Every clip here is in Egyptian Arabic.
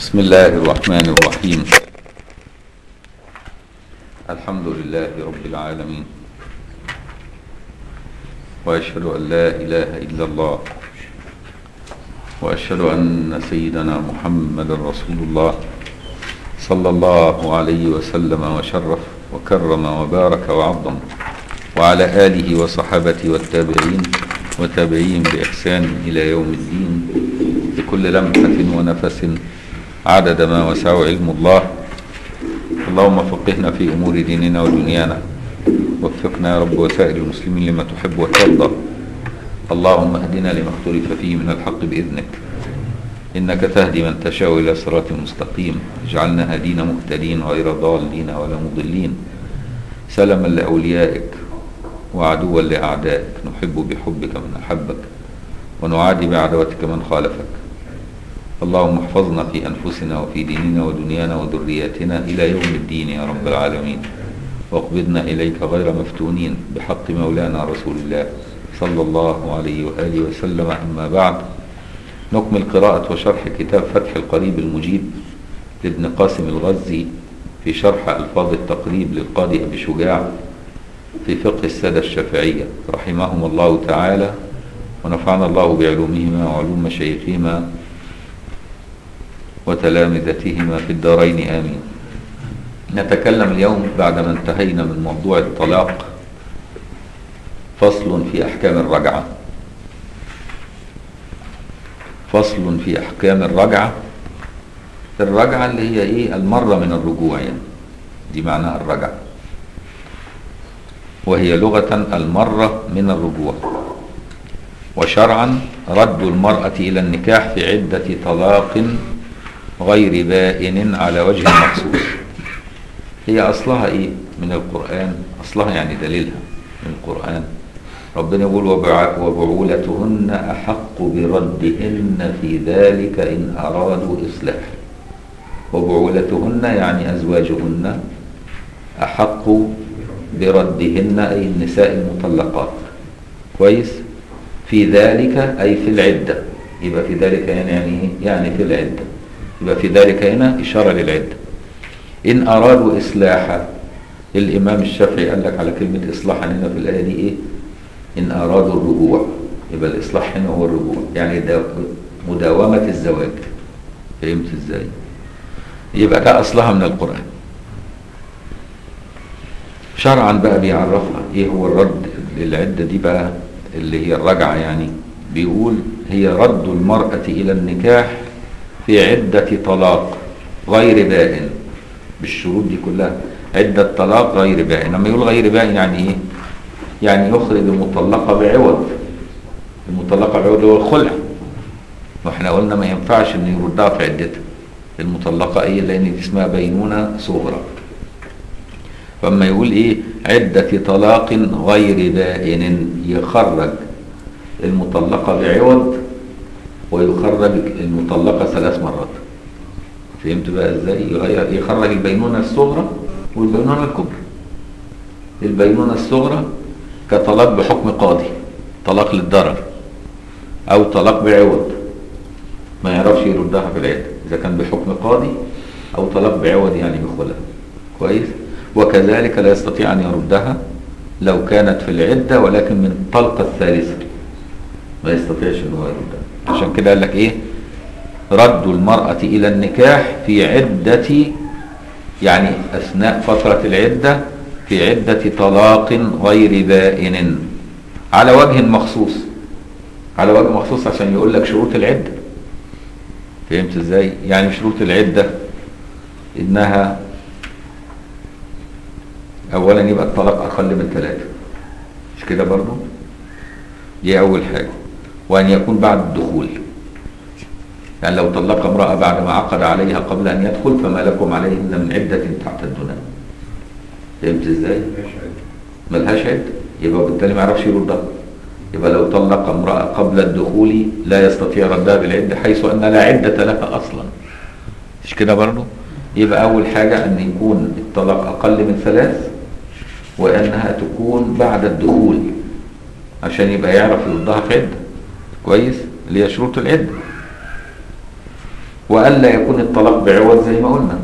بسم الله الرحمن الرحيم الحمد لله رب العالمين واشهد ان لا اله الا الله واشهد ان سيدنا محمد رسول الله صلى الله عليه وسلم وشرف وكرم وبارك وعظم وعلى اله وصحابته والتابعين وتابعين باحسان الى يوم الدين بكل لمحه ونفس عدد ما وسعه علم الله اللهم فقهنا في امور ديننا ودنيانا وفقنا يا رب وسائر المسلمين لما تحب وترضى اللهم اهدنا لما اختلف فيه من الحق باذنك انك تهدي من تشاء الى صراط مستقيم اجعلنا هدينا مهتدين غير ضالين ولا مضلين سلما لاوليائك وعدوا لاعدائك نحب بحبك من احبك ونعادي بعداوتك من خالفك اللهم احفظنا في أنفسنا وفي ديننا ودنيانا وذرياتنا إلى يوم الدين يا رب العالمين واقبضنا إليك غير مفتونين بحق مولانا رسول الله صلى الله عليه وآله وسلم أما بعد نكمل قراءة وشرح كتاب فتح القريب المجيب لابن قاسم الغزي في شرح ألفاظ التقريب للقاضي أبي شجاع في فقه السادة الشافعية رحمهم الله تعالى ونفعنا الله بعلومهما وعلوم مشايخهما وتلامذتهما في الدارين آمين نتكلم اليوم بعدما انتهينا من موضوع الطلاق فصل في أحكام الرجعة فصل في أحكام الرجعة الرجعة اللي هي إيه المرة من الرجوع يعني دي معناها الرجعة وهي لغة المرة من الرجوع وشرعا رد المرأة إلى النكاح في عدة طلاق غير بائن على وجه مخصوص هي أصلها إيه من القرآن أصلها يعني دليلها من القرآن ربنا يقول وبعولتهن أحق بردهن في ذلك إن أرادوا إصلاح وبعولتهن يعني أزواجهن أحق بردهن أي النساء المطلقات كويس في ذلك أي في العدة يبقى في ذلك يعني يعني يعني في العدة يبقى في ذلك هنا إشارة للعدة إن أرادوا إصلاحا الإمام الشافعي قال لك على كلمة إصلاحا هنا في الآية دي إيه إن أرادوا الرجوع يبقى الإصلاح هنا هو الرجوع يعني مداومة الزواج فهمت إزاي يبقى ده أصلها من القرآن شرعا بقى بيعرفها إيه هو الرد للعدة دي بقى اللي هي الرجعة يعني بيقول هي رد المرأة إلى النكاح في عدة طلاق غير بائن بالشروط دي كلها عدة طلاق غير بائن لما يقول غير بائن يعني ايه يعني يخرج المطلقة بعوض المطلقة بعوض هو الخلع واحنا قلنا ما ينفعش ان يردها في عدتها المطلقة ايه لان دي اسمها بينونة صغرى فما يقول ايه عدة طلاق غير بائن يخرج المطلقة بعوض ويخرج المطلقة ثلاث مرات فهمت بقى ازاي يغير يخرج البينونة الصغرى والبينونة الكبرى البينونة الصغرى كطلاق بحكم قاضي طلاق للضرر او طلاق بعوض ما يعرفش يردها في العدة اذا كان بحكم قاضي او طلاق بعوض يعني بخلع كويس وكذلك لا يستطيع ان يردها لو كانت في العدة ولكن من الطلقة الثالثة ما يستطيعش ان هو يردها عشان كده قال لك ايه رد المرأة الى النكاح في عدة يعني اثناء فترة العدة في عدة طلاق غير بائن على وجه مخصوص على وجه مخصوص عشان يقول لك شروط العدة فهمت ازاي يعني شروط العدة انها اولا يبقى الطلاق اقل من ثلاثة مش كده برضو دي اول حاجة وأن يكون بعد الدخول يعني لو طلق امرأة بعد ما عقد عليها قبل أن يدخل فما لكم عليهن من عدة تعتدونها فهمت ازاي؟ ملهاش عدة يبقى بالتالي ما يعرفش يردها يبقى لو طلق امرأة قبل الدخول لا يستطيع ردها بالعدة حيث أن لا عدة لها أصلا مش كده برضه؟ يبقى أول حاجة أن يكون الطلاق أقل من ثلاث وأنها تكون بعد الدخول عشان يبقى يعرف يردها في عدة كويس اللي هي شروط العدة وألا يكون الطلاق بعوض زي ما قلنا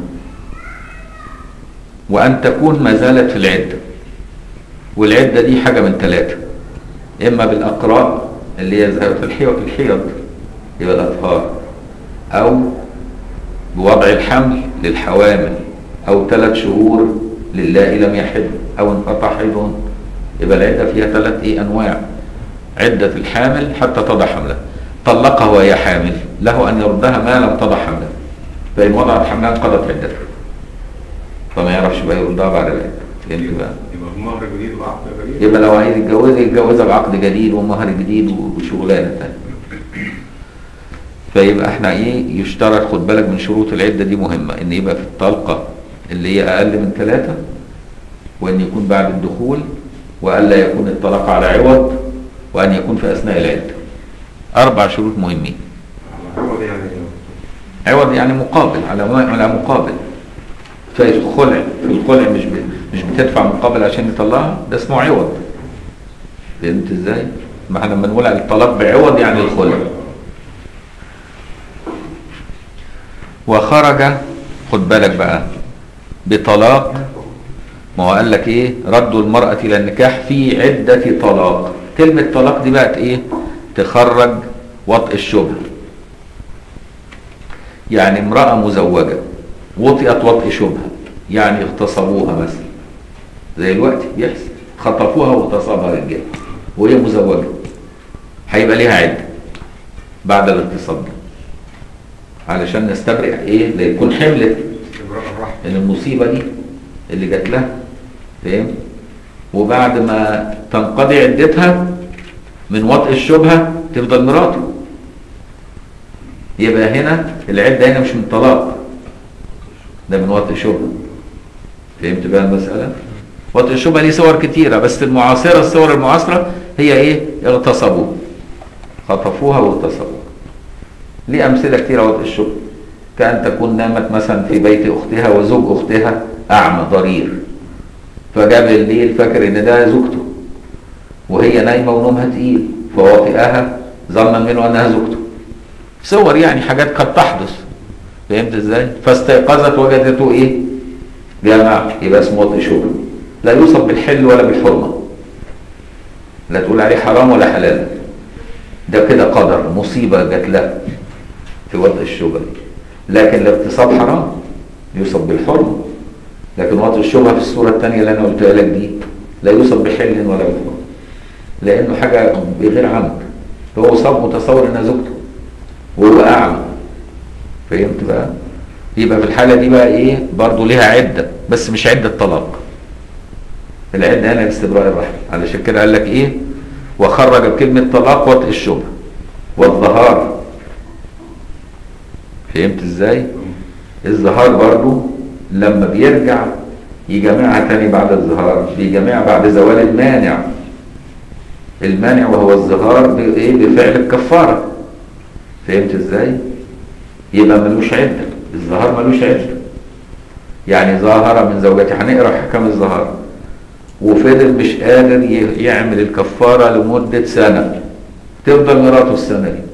وأن تكون ما زالت في العدة والعدة دي حاجة من ثلاثة إما بالأقراء اللي هي زي في الحيض الحيض يبقى الأطهار أو بوضع الحمل للحوامل أو ثلاث شهور للائي لم يحد أو انقطع حيضهم يبقى العدة فيها ثلاث إيه أنواع عدة الحامل حتى تضع حملها طلقها وهي حامل له أن يردها ما لم تضع حملها فإن وضعت حملها انقضت عدتها فما يعرفش بقى يردها بعد العدة فهمت بقى؟ يبقى المهر جديد وعقد جديد يبقى لو عايز يتجوزها يتجوزها بعقد جديد ومهر جديد وشغلانه تانية فيبقى احنا ايه يشترط خد بالك من شروط العده دي مهمه ان يبقى في الطلقه اللي هي اقل من ثلاثه وان يكون بعد الدخول والا يكون الطلاق على عوض وان يكون في اثناء العده اربع شروط مهمين عوض يعني عوض يعني مقابل على على مقابل في الخلع في الخلع مش ب... مش بتدفع مقابل عشان يطلعها ده اسمه عوض فهمت ازاي؟ ما احنا لما نقول على الطلاق بعوض يعني الخلع وخرج خد بالك بقى بطلاق ما هو قال لك ايه رد المرأة الى النكاح في عدة طلاق كلمة طلاق دي بقت ايه تخرج وطء الشبه يعني امرأة مزوجة وطئت وطء شبهة يعني اغتصبوها مثلا زي الوقت بيحصل خطفوها واغتصبها رجال وهي مزوجة هيبقى ليها عدة بعد الاغتصاب ده علشان نستبرئ ايه ليكون حملت إبراء الرحم ان المصيبة دي اللي جات لها فاهم وبعد ما تنقضي عدتها من وطئ الشبهة تفضل مراته يبقى هنا العدة هنا مش من طلاق ده من وطئ شبهة فهمت بقى المسألة وطئ الشبهة ليه صور كتيرة بس المعاصرة الصور المعاصرة هي ايه اغتصبوه خطفوها واغتصبوها ليه أمثلة كتيرة وطئ الشبهة كأن تكون نامت مثلا في بيت أختها وزوج أختها أعمى ضرير فجاب الليل فاكر إن ده زوجته وهي نايمة ونومها تقيل فوطئها ظنا منه أنها زوجته صور يعني حاجات قد تحدث فهمت ازاي؟ فاستيقظت وجدته ايه؟ جماعة يبقى اسمه وطئ شبه لا يوصف بالحل ولا بالحرمة لا تقول عليه حرام ولا حلال ده كده قدر مصيبة جات لها في وطئ الشبهة دي لكن الاغتصاب حرام يوصف بالحرمة لكن وطئ الشبهة في الصورة الثانية اللي أنا قلتها لك دي لا يوصف بحل ولا بحرمة لأنه حاجة بغير عمد هو صاب متصور إنها زوجته وهو أعمى فهمت بقى؟ يبقى في الحالة دي بقى إيه؟ برضه ليها عدة بس مش عدة طلاق العدة هنا لاستبراء الرحم علشان كده قال لك إيه؟ وخرج بكلمة طلاق وطئ الشبهة والظهار فهمت ازاي الظهار برضو لما بيرجع يجمعها تاني بعد الظهار بيجمعها بعد زوال المانع المانع وهو الظهار بايه بفعل الكفارة فهمت ازاي يبقى ملوش عدة الظهار ملوش عدة يعني ظاهرة من زوجته هنقرا حكم الظهار وفضل مش قادر ي- يعمل الكفارة لمدة سنة تفضل مراته السنة دي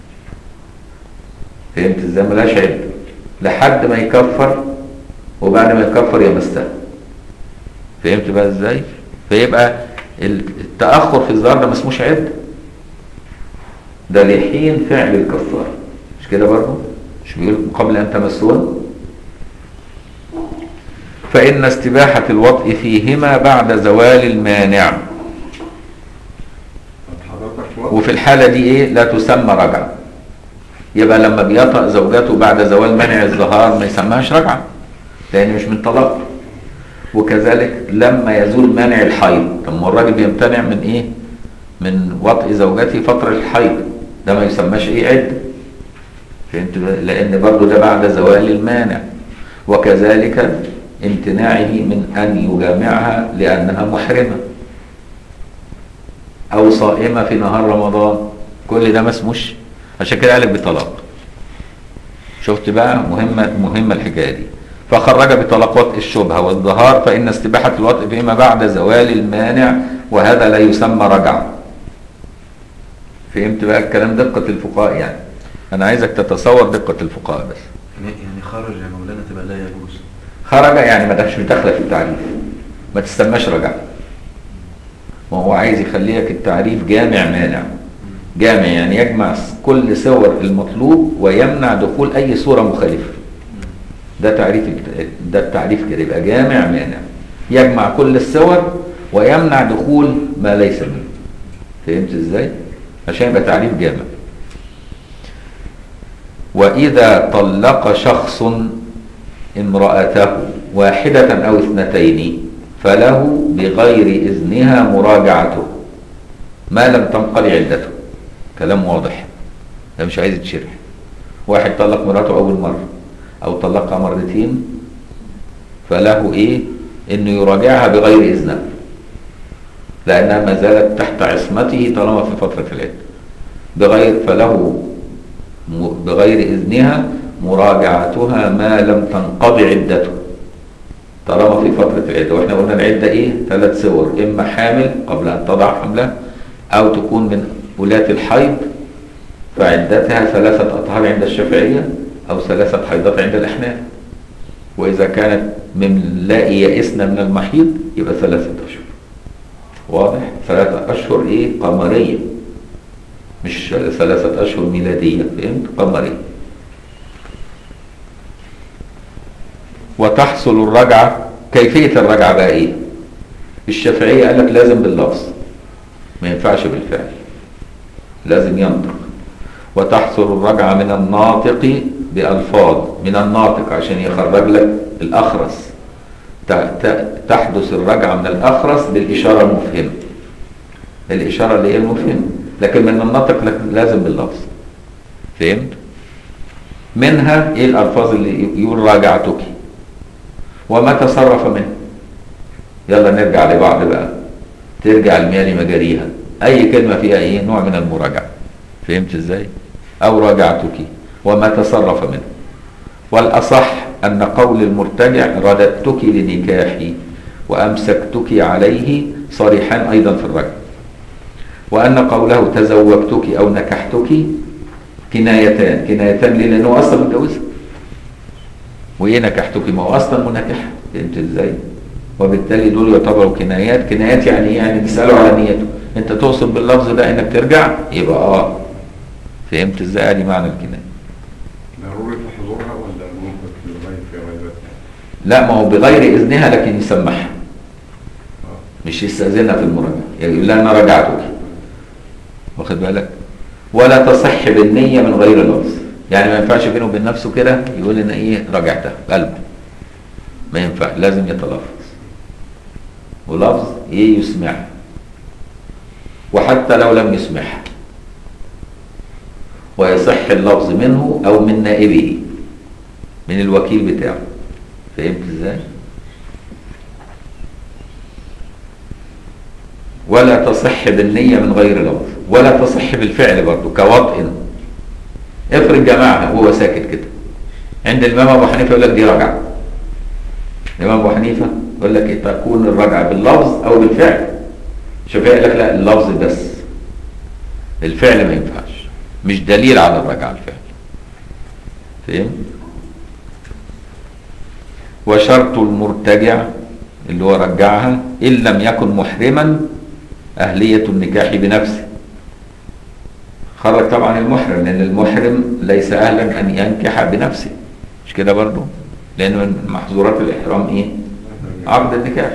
فهمت ازاي ملهاش عدة لحد ما يكفر وبعد ما يكفر يمسها فهمت بقى ازاي فيبقى ال- التأخر في الظهر ده ما اسموش عدة ده لحين فعل الكفارة مش كده برضه مش بيقول قبل ان تمسون فإن استباحة الوطء فيهما بعد زوال المانع طب حضرتك في وقت وفي الحالة دي ايه لا تسمى رجعة يبقى لما بيطأ زوجته بعد زوال منع الظهار ما يسمىهاش رجعة لأن مش من طلاق وكذلك لما يزول مانع الحيض طب ما الراجل بيمتنع من ايه من وطئ زوجته فترة الحيض ده ما يسمىش ايه عدة فهمت بقى؟ لأن برضو ده بعد زوال المانع وكذلك امتناعه من أن يجامعها لأنها محرمة او صائمه في نهار رمضان كل ده ما اسموش عشان كده قالك بطلاق شفت بقى مهمه مهمه الحكايه دي فخرج بطلاق وطئ الشبهه والظهار فان استباحه الوطئ فيما بعد زوال المانع وهذا لا يسمى رجعه فهمت بقى الكلام دقه الفقهاء يعني انا عايزك تتصور دقة الفقهاء بس يعني يعني خرج يا مولانا تبقى لا يجوز خرج يعني ما دخلش داخله في التعريف ما تستناش رجع ما هو عايز يخلي لك التعريف جامع مانع جامع يعني يجمع كل صور المطلوب ويمنع دخول اي صورة مخالفة ده تعريف ده التعريف كده يبقى جامع مانع يجمع كل الصور ويمنع دخول ما ليس منه فهمت ازاي عشان يبقى تعريف جامع واذا طلق شخص امرأته واحدة او اثنتين فله بغير اذنها مراجعته ما لم تنقل عدته كلام واضح ده مش عايز يتشرح واحد طلق مراته اول مرة او طلقها مرتين فله ايه انه يراجعها بغير اذنها لانها ما زالت تحت عصمته طالما في فترة العدة بغير فله م- بغير اذنها مراجعتها ما لم تنقضي عدته طالما في فترة العدة واحنا قلنا العدة ايه ثلاث صور اما حامل قبل ان تضع حملها او تكون من ولاة الحيض فعدتها ثلاثة اطهار عند الشافعية او ثلاثة حيضات عند الاحناف واذا كانت من لا يئسن من المحيض يبقى ثلاثة اشهر واضح ثلاثة اشهر ايه قمرية مش ثلاثة اشهر ميلادية فهمت قمرية وتحصل الرجعة كيفية الرجعة بقى ايه الشافعية قال لك لازم باللفظ ما ينفعش بالفعل لازم ينطق وتحصل الرجعة من الناطق بألفاظ من الناطق عشان يخرج لك الأخرس ت- ت- تحدث الرجعة من الأخرس بالإشارة المفهمة الإشارة اللي هي المفهمة لكن من الناطق لك- لازم باللفظ فهمت منها ايه الألفاظ اللي يقول راجعتك وما تصرف منه يلا نرجع لبعض بقى ترجع المياه لمجاريها اي كلمة فيها ايه نوع من المراجعة فهمت ازاي او راجعتك وما تصرف منه والاصح ان قول المرتجع رددتك لنكاحي وامسكتك عليه صريحان ايضا في الرجع وان قوله تزوجتك او نكحتك كنايتان كنايتان ليه لانه اصلا متجوزها وايه نكحتك ما هو اصلا منكح فهمت ازاي وبالتالي دول يعتبروا كنايات كنايات يعني ايه يعني بيسالوا على نيته انت تقصد باللفظ ده انك ترجع يبقى اه فهمت ازاي ادي معنى الكنايه ضروري في حضورها ولا ممكن في الغيب في غيبتها؟ لا ما هو بغير اذنها لكن يسمحها مش يستاذنها في المراجعه يعني يقول لها انا رجعتك واخد بالك ولا تصح بالنيه من غير لفظ يعني ما ينفعش بينه وبين نفسه كده يقول ان ايه رجعتها قلبه ما ينفع لازم يتلفظ ولفظ ايه يسمعها وحتى لو لم يسمعها ويصح اللفظ منه او من نائبه من الوكيل بتاعه فهمت ازاي ولا تصح بالنية من غير لفظ ولا تصح بالفعل برضه كوطء افرض جماعة وهو ساكت كده عند الإمام أبو حنيفة يقول لك دي رجعة الإمام أبو حنيفة يقول لك إيه تكون الرجعة باللفظ أو بالفعل الشافعي يقول لك لا اللفظ بس الفعل ما ينفعش مش دليل على الرجعة الفعل فهمت وشرط المرتجع اللي هو رجعها إن لم يكن محرما أهلية النكاح بنفسه خرج طبعا المحرم لأن المحرم ليس أهلا أن ينكح بنفسه مش كده برضو لأن من محظورات الإحرام إيه عقد النكاح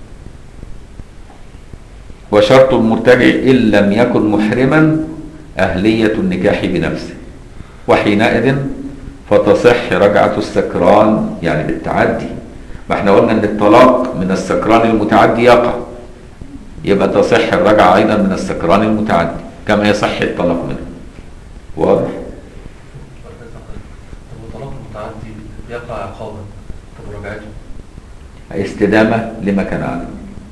وشرط المرتجع إن لم يكن محرما أهلية النكاح بنفسه وحينئذ فتصح رجعة السكران يعني بالتعدي ما احنا قلنا ان الطلاق من السكران المتعدي يقع يبقى تصح الرجعة ايضا من السكران المتعدي كما يصح الطلاق منه واضح طب الطلاق المتعدي يقع عقابا طب رجعته استدامة لما كان عليه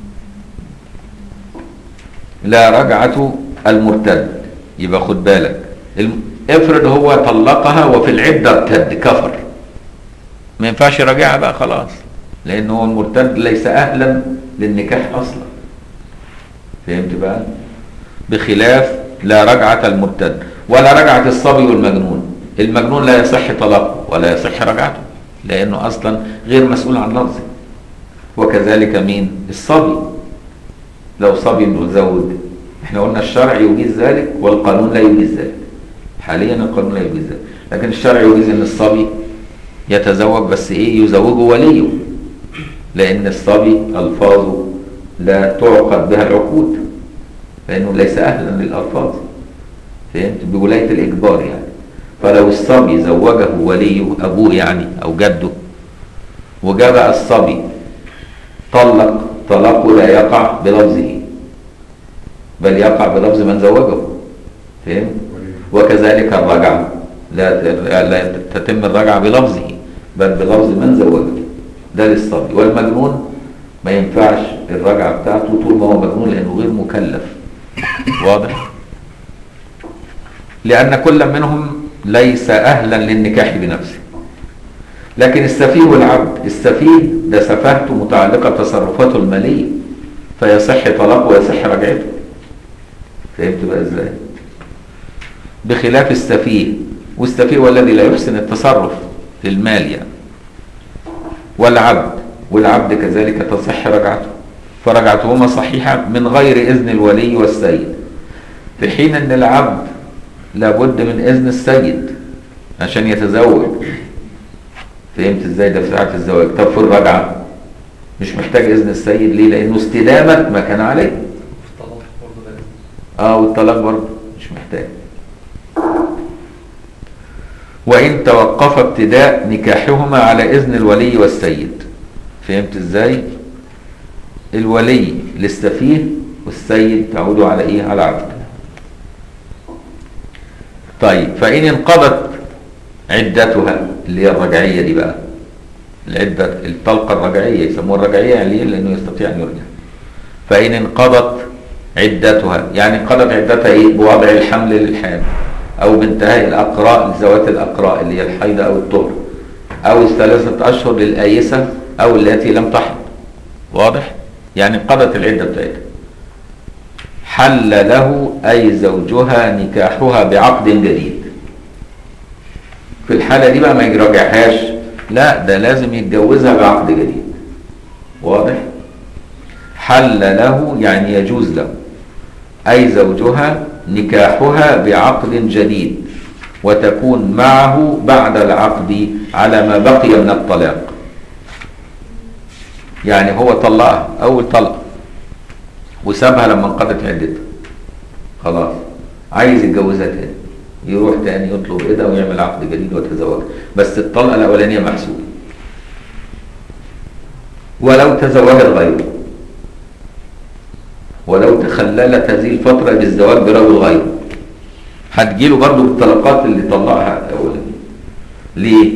لا رجعة المرتد يبقى خد بالك الم- افرض هو طلقها وفي العدة ارتد كفر ما ينفعش يراجعها بقى خلاص لانه هو المرتد ليس اهلا للنكاح اصلا فهمت بقى بخلاف لا رجعة المرتد ولا رجعة الصبي والمجنون المجنون لا يصح طلاقه ولا يصح رجعته لانه اصلا غير مسؤول عن لفظه وكذلك مين الصبي لو صبي متزوج احنا قلنا الشرع يجيز ذلك والقانون لا يجيز ذلك حاليا القانون لا يجيز ذلك لكن الشرع يجيز ان الصبي يتزوج بس ايه يزوجه وليه لان الصبي الفاظه لا تعقد بها العقود لانه ليس اهلا للالفاظ فهمت بولايه الاجبار يعني فلو الصبي زوجه وليه ابوه يعني او جده وجاء بقى الصبي طلق طلاقه لا يقع بلفظه بل يقع بلفظ من زوجه فهمت وكذلك الرجعه لا لا تتم الرجعه بلفظه بل بلفظ من زوجه ده للصبي والمجنون ما ينفعش الرجعه بتاعته طول ما هو مجنون لانه غير مكلف واضح لان كل منهم ليس اهلا للنكاح بنفسه لكن السفيه والعبد السفيه ده سفاهته متعلقه بتصرفاته الماليه فيصح طلاقه ويصح رجعته فهمت بقى ازاي بخلاف السفيه والسفيه هو الذي لا يحسن التصرف في المال يعني والعبد والعبد كذلك تصح رجعته فرجعتهما صحيحة من غير إذن الولي والسيد في حين أن العبد لابد من إذن السيد عشان يتزوج فهمت ازاي ده في ساعة الزواج طب في الرجعة مش محتاج إذن السيد ليه لأنه استدامة ما كان عليه في الطلاق برضه لازم اه والطلاق برضه مش محتاج وإن توقف ابتداء نكاحهما على إذن الولي والسيد فهمت ازاي الولي للسفيه والسيد تعود على ايه على عبد طيب فإن انقضت عدتها اللي هي الرجعية دي بقى العدة الطلقة الرجعية يسموها الرجعية يعني ليه؟ لأنه يستطيع أن يرجع فإن انقضت عدتها يعني انقضت عدتها ايه بوضع الحمل للحامل او بانتهاء الاقراء لذوات الاقراء اللي هي الحيض او الطهر او الثلاثة اشهر للآيسة او التي لم تحض واضح يعني انقضت العدة بتاعتها حل له اي زوجها نكاحها بعقد جديد في الحالة دي بقى ما يراجعهاش لا ده لازم يتجوزها بعقد جديد واضح حل له يعني يجوز له أي زوجها نكاحها بعقد جديد وتكون معه بعد العقد على ما بقي من الطلاق يعني هو طلقها أول طلقة وسابها لما انقضت عدتها خلاص عايز يتجوزها تاني يروح تاني يطلب ايدها ويعمل عقد جديد ويتزوجها بس الطلقة الأولانية محسوبة ولو تزوجت غيره ولو تخللت هذه الفترة بالزواج برجل غيره هتجيله برضه بالطلقات اللي طلعها الأولانية ليه؟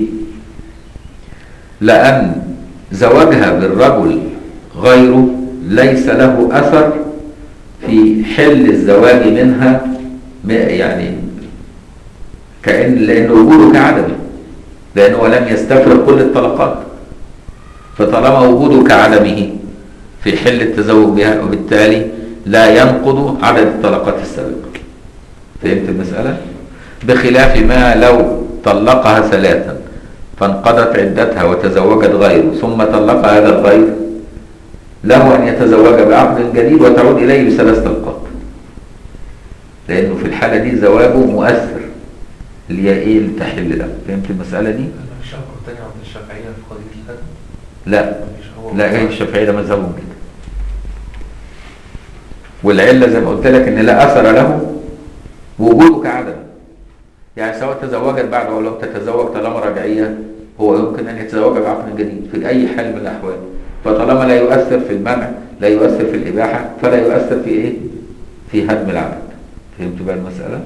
لأن زواجها بالرجل غيره ليس له أثر في حل الزواج منها م- يعني كأن لأن وجوده كعدمه لأنه لم يستفرغ كل الطلقات فطالما وجوده كعدمه في حل التزوج بها وبالتالي لا ينقض عدد الطلقات السابقة فهمت المسألة؟ بخلاف ما لو طلقها ثلاثا فانقضت عدتها وتزوجت غيره ثم طلق هذا الغير له أن يتزوج بعقد جديد وتعود إليه بثلاث طلقات لأنه في الحالة دي زواجه مؤثر اللي هي إيه اللي تحل له فهمت المسألة دي؟ مفيش حكم تاني عند الشافعية في قضية الخدم لا مفيش هو لا هي الشافعية ده مذهبهم كده والعلة زي ما قلت لك ان لا اثر له وجوده كعدم يعني سواء تزوجت بعد او لم تتزوج طالما رجعية هو يمكن ان يتزوج بعقد جديد في اي حال من الاحوال فطالما لا يؤثر في المنع لا يؤثر في الاباحة فلا يؤثر في ايه في هدم العقد فهمت بقى المسألة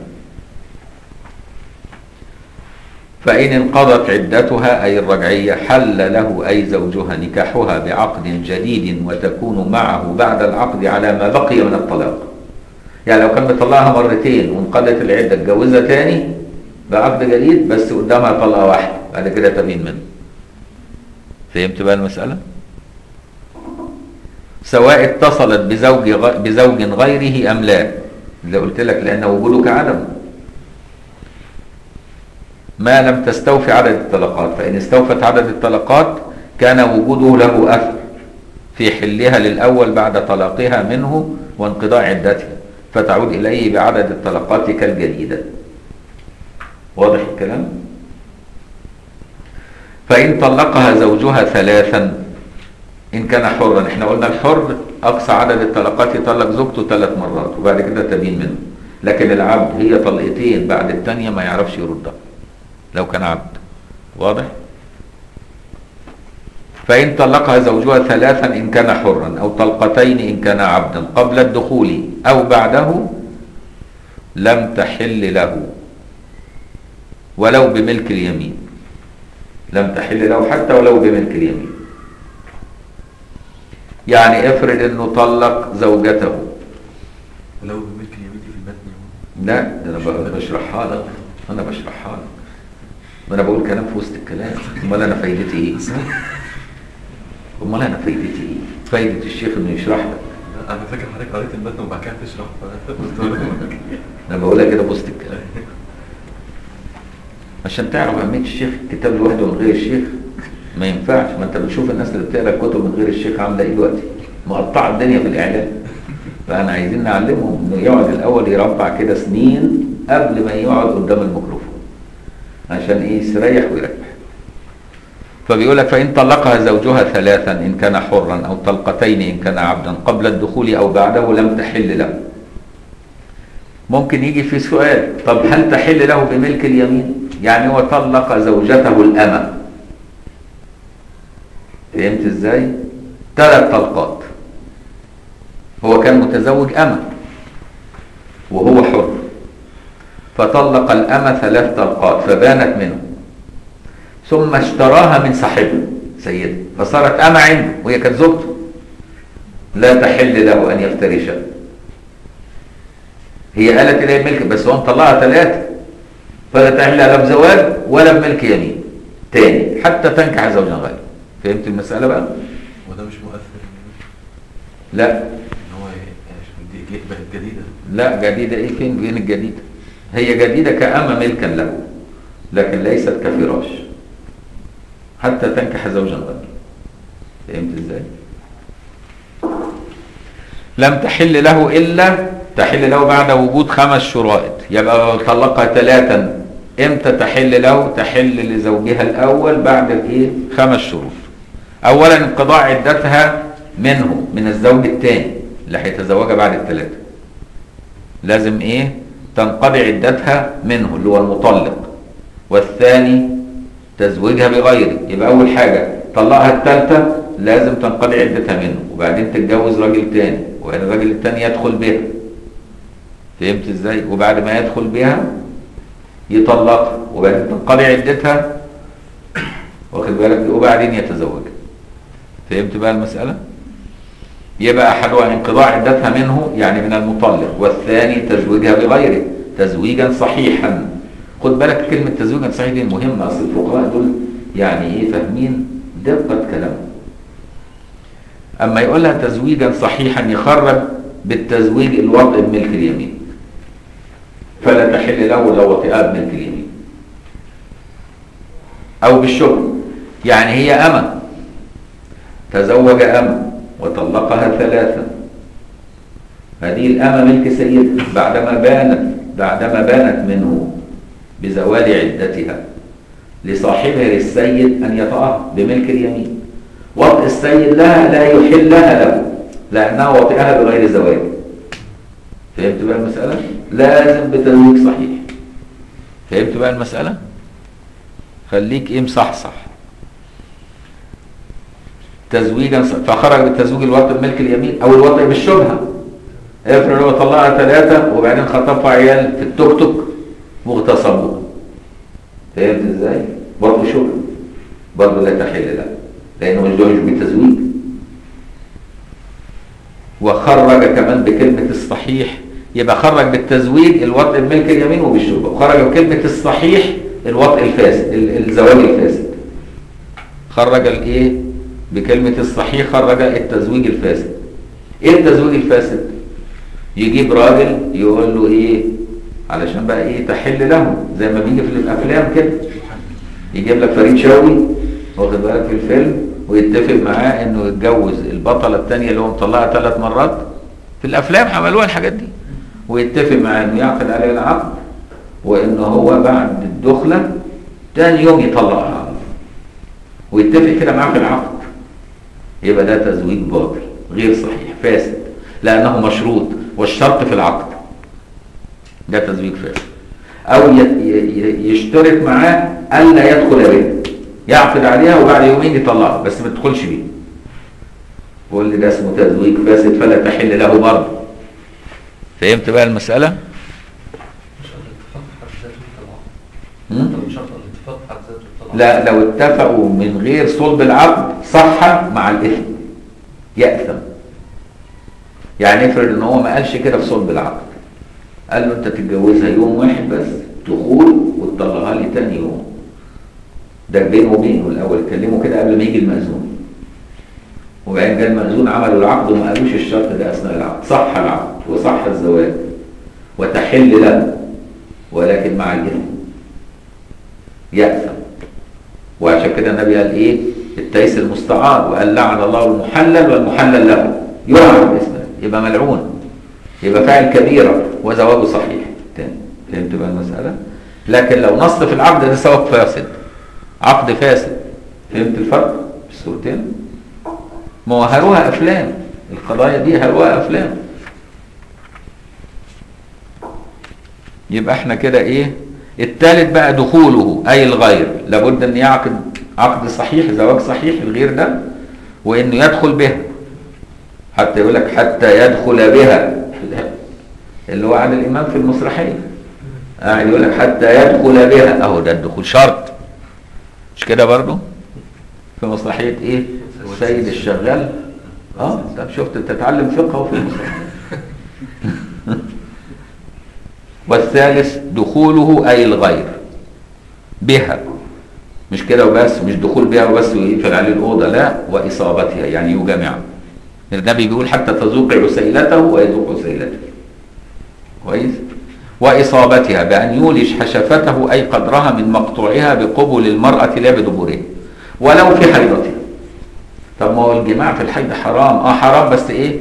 فإن انقضت عدتها أي الرجعية حل له أي زوجها نكاحها بعقد جديد وتكون معه بعد العقد على ما بقي من الطلاق يعني لو كان مطلقها مرتين وانقضت العدة اتجوزها تاني بعقد جديد بس قدامها طلقة واحدة بعد كده تبين منه فهمت بقى المسألة؟ سواء اتصلت بزوج غ... بزوج غيره أم لا اللي قلت لك لأن وجوده كعدم ما لم تستوفي عدد الطلقات فإن استوفت عدد الطلقات كان وجوده له أثر في حلها للأول بعد طلاقها منه وانقضاء عدتها فتعود إليه بعدد الطلقات كالجديدة واضح الكلام فإن طلقها زوجها ثلاثا إن كان حرا احنا قلنا الحر أقصى عدد الطلقات يطلق زوجته ثلاث مرات وبعد كده تبين منه لكن العبد هي طلقتين بعد الثانية ما يعرفش يردها لو كان عبد واضح فإن طلقها زوجها ثلاثا إن كان حرا أو طلقتين إن كان عبدا قبل الدخول أو بعده لم تحل له ولو بملك اليمين لم تحل له حتى ولو بملك اليمين يعني افرض انه طلق زوجته لو بملك اليمين دي في المتن لا ده انا ب- بشرحها لك انا بشرحها لك ما انا بقول كلام في وسط الكلام امال انا فايدتي ايه امال انا فايدتي ايه فايده الشيخ انه يشرح لك لا، انا فاكر حضرتك قريت المتن وبعد كده تشرح فقلت لك انا بقولها كده في وسط الكلام عشان تعرف اهميه الشيخ الكتاب لوحده من غير الشيخ ما ينفعش ما انت بتشوف الناس اللي بتقرا الكتب من غير الشيخ عامله ايه دلوقتي مقطعه الدنيا في الاعلام فانا عايزين نعلمهم انه يقعد الاول يربع كده سنين قبل ما يقعد قدام الميكروفون عشان ايه يستريح ويريح فبيقول لك فان طلقها زوجها ثلاثا ان كان حرا او طلقتين ان كان عبدا قبل الدخول او بعده لم تحل له ممكن يجي في سؤال طب هل تحل له بملك اليمين يعني هو طلق زوجته الأمة فهمت ازاي ثلاث طلقات هو كان متزوج أمة وهو حر فطلق الأمة ثلاث طلقات فبانت منه ثم اشتراها من صاحبه سيده فصارت أمة عنده وهي كانت زوجته لا تحل له أن يفترشها هي قالت إليه ملك بس هو مطلعها ثلاثة فلا تحل لا بزواج ولا بملك يمين تاني حتى تنكح زوجا غيره فهمت المسألة بقى؟ وده مش مؤثر لا ان هو ي- دي جي- بقت جديده لا جديدة ايه فين فين الجديدة هي جديدة كأمة ملكا له لكن ليست كفراش حتى تنكح زوجا غيره فهمت ازاي لم تحل له إلا تحل له بعد وجود خمس شرائط يبقى لو طلقها ثلاثا امتى تحل له تحل لزوجها الأول بعد الايه خمس شروط أولا انقضاء عدتها منه من الزوج الثاني اللي هيتزوجها بعد الثلاثة لازم ايه تنقضي عدتها منه اللي هو المطلق والثاني تزويجها بغيره يبقى اول حاجة طلقها الثالثة لازم تنقضي عدتها منه وبعدين تتجوز راجل تاني وبعدين الراجل التاني يدخل بها فهمت ازاي وبعد ما يدخل بها يطلقها وبعدين تنقضي عدتها واخد بالك وبعدين يتزوجها فهمت بقى المسألة يبقى أحدها انقضاء عدتها منه يعني من المطلق والثاني تزويجها بغيره تزويجا صحيحا خد بالك كلمة تزويجا صحيحا دي مهمة أصل الفقهاء دول يعني إيه فاهمين دقة كلامهم أما يقول لها تزويجا صحيحا يخرج بالتزويج الوطء بملك اليمين فلا تحل له لو وطئها بملك اليمين أو بالشبه يعني هي أمة تزوج أمة وطلقها ثلاثا هذه الأمة ملك سيدها بعدما بانت بعدما بانت منه بزوال عدتها لصاحبها للسيد أن يطأها بملك اليمين وطئ السيد لها لا يحل لها له لأنها وطئها بغير زواج فهمت بقى المسألة؟ لازم بتزويج صحيح فهمت بقى المسألة؟ خليك ايه مصحصح تزويجا ص- فخرج بالتزويج الوطء بملك اليمين او الوطء بالشبهه افرض هو طلعها ثلاثه وبعدين خطفها عيال في التوك توك واغتصبوها فهمت ازاي؟ برضه شبهه برضه لا تحل له لانه مش زوج بالتزويج وخرج كمان بكلمه الصحيح يبقى خرج بالتزويج الوطء بملك اليمين وبالشبهه وخرج بكلمه الصحيح الوطء الفاسد ال- الزواج الفاسد خرج الايه بكلمة الصحيح خرج التزويج الفاسد ايه التزويج الفاسد يجيب راجل يقول له ايه علشان بقى ايه تحل له زي ما بيجي في الافلام كده يجيب لك فريد شوقي واخد بالك في الفيلم ويتفق معاه انه يتجوز البطله الثانيه اللي هو مطلقها ثلاث مرات في الافلام عملوها الحاجات دي ويتفق معاه انه يعقد عليها العقد وان هو بعد الدخله تاني يوم يطلقها ويتفق كده معاه في العقد يبقى ده تزويج باطل غير صحيح فاسد لانه مشروط والشرط في العقد ده تزويج فاسد او ي- ي- يشترط معاه الا يدخل بها يعقد عليها وبعد يومين يطلقها بس ما تدخلش بيه بقول لي ده اسمه تزويج فاسد فلا تحل له برضه فهمت بقى المسألة؟ مش الاتفاق في حد ذاته طبعا مم؟ طب شرط الاتفاق في حد ذاته طبعا لا لو اتفقوا من غير صلب العقد صح مع الإثم يأثم يعني افرض ان هو ما قالش كده في صلب العقد قال له انت تتجوزها يوم واحد بس دخول وتطلقها لي تاني يوم ده بينه وبينه الاول اتكلموا كده قبل ما يجي المأذون وبعدين جه المأذون عملوا العقد وما قالوش الشرط ده اثناء العقد صح العقد وصح الزواج وتحل له ولكن مع الاثم يأثم وعشان كده النبي قال ايه التيس المستعار وقال لعن الله المحلل والمحلل له يلعن باسمه يبقى ملعون يبقى فاعل كبيرة وزواجه صحيح تاني فهمت بقى المسألة لكن لو نص في العقد ده زواج فاسد عقد فاسد فهمت الفرق في الصورتين ما هو هروها افلام القضايا دي هروها افلام يبقى احنا كده ايه التالت بقى دخوله اي الغير لابد ان يعقد عقد صحيح زواج صحيح الغير ده وانه يدخل بها حتى يقول لك حتى يدخل بها اللي هو عن الامام في المسرحيه قاعد يقول لك حتى يدخل بها اهو ده الدخول شرط مش كده برضو في مسرحيه ايه السيد الشغال اه طب شفت تتعلم فقه أهو في المسرحيه والثالث دخوله أي الغير بها مش كده وبس مش دخول بها وبس ويقفل عليه الأوضة لا وإصابتها يعني يجامعها النبي بيقول حتى تذوق عسيلته ويذوق عسيلته كويس وإصابتها بأن يولج حشفته أي قدرها من مقطوعها بقبل المرأة لا بدبرها ولو في حيضتها طب ما هو الجماع في الحيض حرام اه حرام بس ايه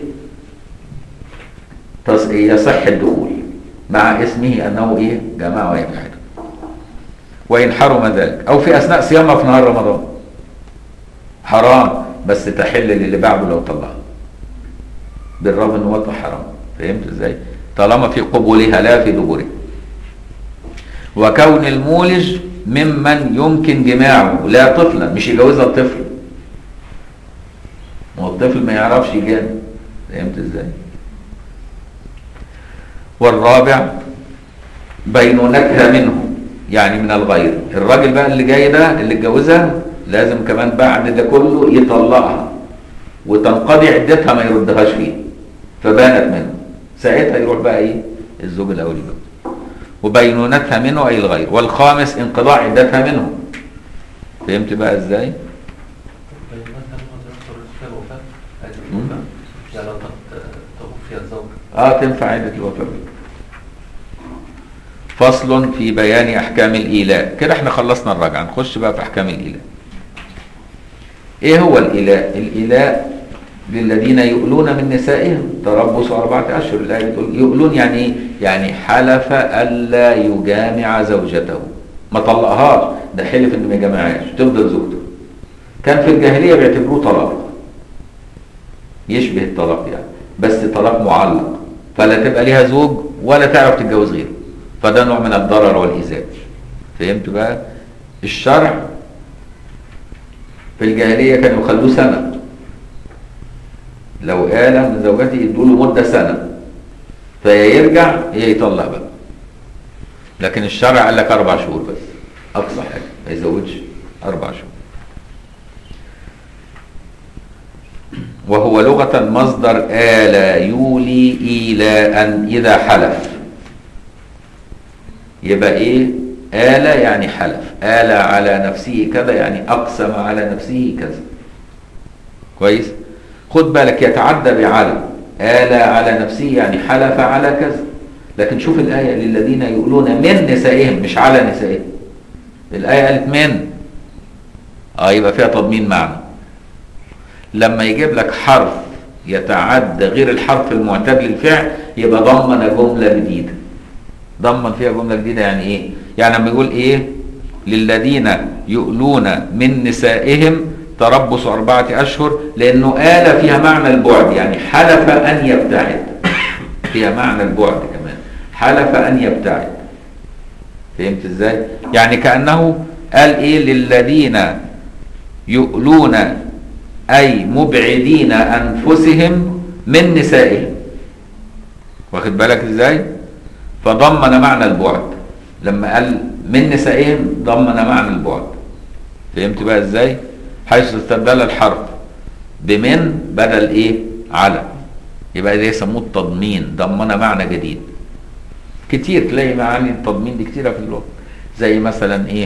تص- يصح الدخول مع اسمه انه ايه جماعه وهي في حيض وان حرم ذلك او في اثناء صيامها في نهار رمضان حرام بس تحل للي بعده لو طلعها بالرغم ان وضع حرام فهمت ازاي طالما في قبولها لا في دبرها وكون المولج ممن يمكن جماعه لا طفلا مش يجوزها الطفل ما هو الطفل ما يعرفش يجامع فهمت ازاي والرابع بينونتها منه يعني من الغير الراجل بقى اللي جاي ده اللي اتجوزها لازم كمان بعد ده كله يطلقها وتنقضي عدتها ما يردهاش فيه فبانت منه ساعتها يروح بقى ايه الزوج الاولي بقى وبينونتها منه اي الغير والخامس انقضاء عدتها منه فهمت بقى ازاي بينات هل تذكر فيها الوفاة عدة مم. الوفاة يعني لو قد توفي الزوج اه تنفع عدة الوفاة فصل في بيان احكام الايلاء كده احنا خلصنا الرجعه نخش بقى في احكام الايلاء ايه هو الايلاء الايلاء للذين يؤلون من نسائهم تربص أربعة أشهر الآية بتقول يؤلون يعني إيه؟ يعني حلف ألا يجامع زوجته ما طلقهاش ده حلف إنه ما يجامعهاش تفضل زوجته كان في الجاهلية بيعتبروه طلاق يشبه الطلاق يعني بس طلاق معلق فلا تبقى ليها زوج ولا تعرف تتجوز غيره فده نوع من الضرر والإيذاء فهمت بقى الشرع في الجاهلية كانوا يخلوه سنة لو آل من زوجته يدوا له مدة سنة فيا يرجع يا يطلق بقى لكن الشرع قال لك أربع شهور بس أقصى حاجة ما يزودش أربع شهور وهو لغة مصدر آل يولي إيلاء إذا حلف يبقى إيه آل يعني حلف آل على نفسه كذا يعني أقسم على نفسه كذا كويس خد بالك يتعدى بعلى آل على نفسه يعني حلف على كذا لكن شوف الآية للذين يقولون من نسائهم مش على نسائهم الآية قالت من اه يبقى فيها تضمين معنى لما يجيب لك حرف يتعدى غير الحرف المعتاد للفعل يبقى ضمن جملة جديدة ضمن فيها جملة جديدة يعني ايه يعني لما يقول ايه للذين يؤلون من نسائهم تربص أربعة أشهر لأنه آل فيها معنى البعد يعني حلف أن يبتعد فيها معنى البعد كمان حلف أن يبتعد فهمت ازاي يعني كأنه قال ايه للذين يؤلون أي مبعدين أنفسهم من نسائهم واخد بالك ازاي فضمن معنى البعد لما قال من نسائهم ضمن معنى البعد فهمت بقى ازاي حيث استبدل الحرف بمن بدل ايه على يبقى ده يسموه التضمين ضمن معنى جديد كتير تلاقي معاني التضمين دي كتيرة في اللغة زي مثلا ايه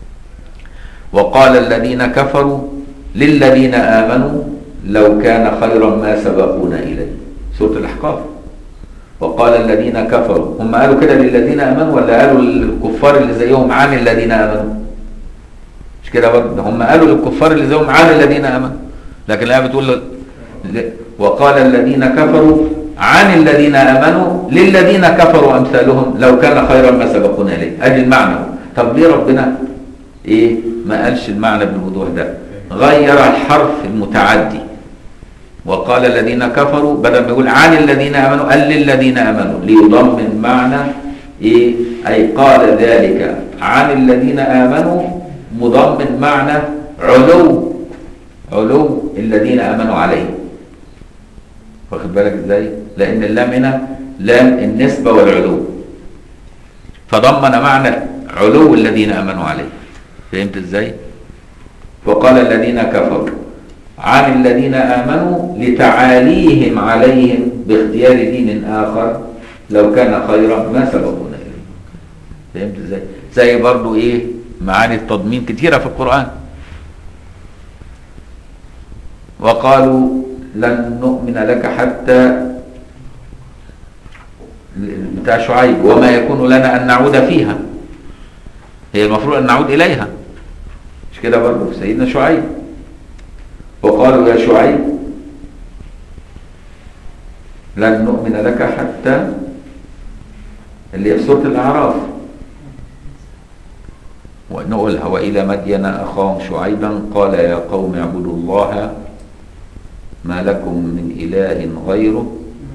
وقال الذين كفروا للذين آمنوا لو كان خيرا ما سبقونا إليه سورة الأحقاف وقال الذين كفروا هم قالوا كده للذين آمنوا ولا قالوا للكفار اللي زيهم عن الذين آمنوا مش كده برضه هم قالوا للكفار اللي زيهم عن الذين آمنوا لكن الآية بتقول ل... ل- وقال الذين كفروا عن الذين آمنوا للذين كفروا أمثالهم لو كان خيرا ما سبقونا إليه أدي المعنى طب ليه ربنا إيه ما قالش المعنى بالوضوح ده غير الحرف المتعدي وقال الذين كفروا بدل ما يقول عن الذين امنوا قال للذين امنوا ليضمن معنى ايه اي قال ذلك عن الذين امنوا مضمن معنى علو علو الذين امنوا عليه واخد بالك ازاي لان اللام هنا لام النسبه والعلو فضمن معنى علو الذين امنوا عليه فهمت ازاي وقال الذين كفروا عن الذين آمنوا لتعاليهم عليهم باختيار دين آخر لو كان خيرا ما سبقونا إليه فهمت ازاي؟ زي برضو ايه معاني التضمين كتيرة في القرآن وقالوا لن نؤمن لك حتى بتاع شعيب وما يكون لنا أن نعود فيها هي المفروض أن نعود إليها مش كده برضو في سيدنا شعيب وقالوا يا شعيب لن نؤمن لك حتى اللي هي في سورة الأعراف ونقولها وإلى مدين أخاهم شعيبا قال يا قوم اعبدوا الله ما لكم من إله غيره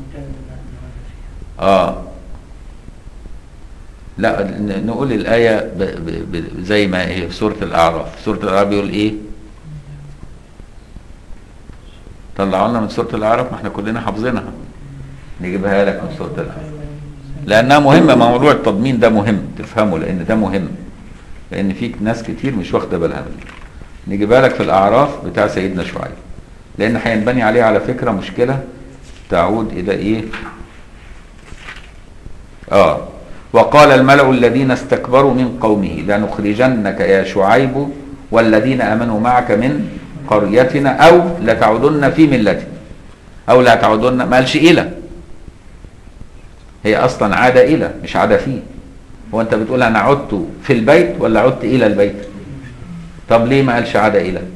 آه لا ن- نقول الآية ب ب ب زي ما هي في سورة الأعراف سورة الأعراف بيقول إيه طلعوا لنا من سورة الأعراف ما احنا كلنا حافظينها نجيبها لك من سورة الأعراف لأنها مهمة موضوع التضمين ده مهم تفهمه لأن ده مهم لأن في ناس كتير مش واخدة بالها منه نجيبها لك في الأعراف بتاع سيدنا شعيب لأن هينبني عليه على فكرة مشكلة تعود إلى إيه آه وقال الملأ الذين استكبروا من قومه لنخرجنك يا شعيب والذين آمنوا معك من قريتنا أو لتعودن في ملتنا أو لا تعودن ما قالش إلى هي أصلا عاد إلى مش عاد فيه هو أنت بتقول أنا عدت في البيت ولا عدت إلى البيت طب ليه ما قالش عاد إلى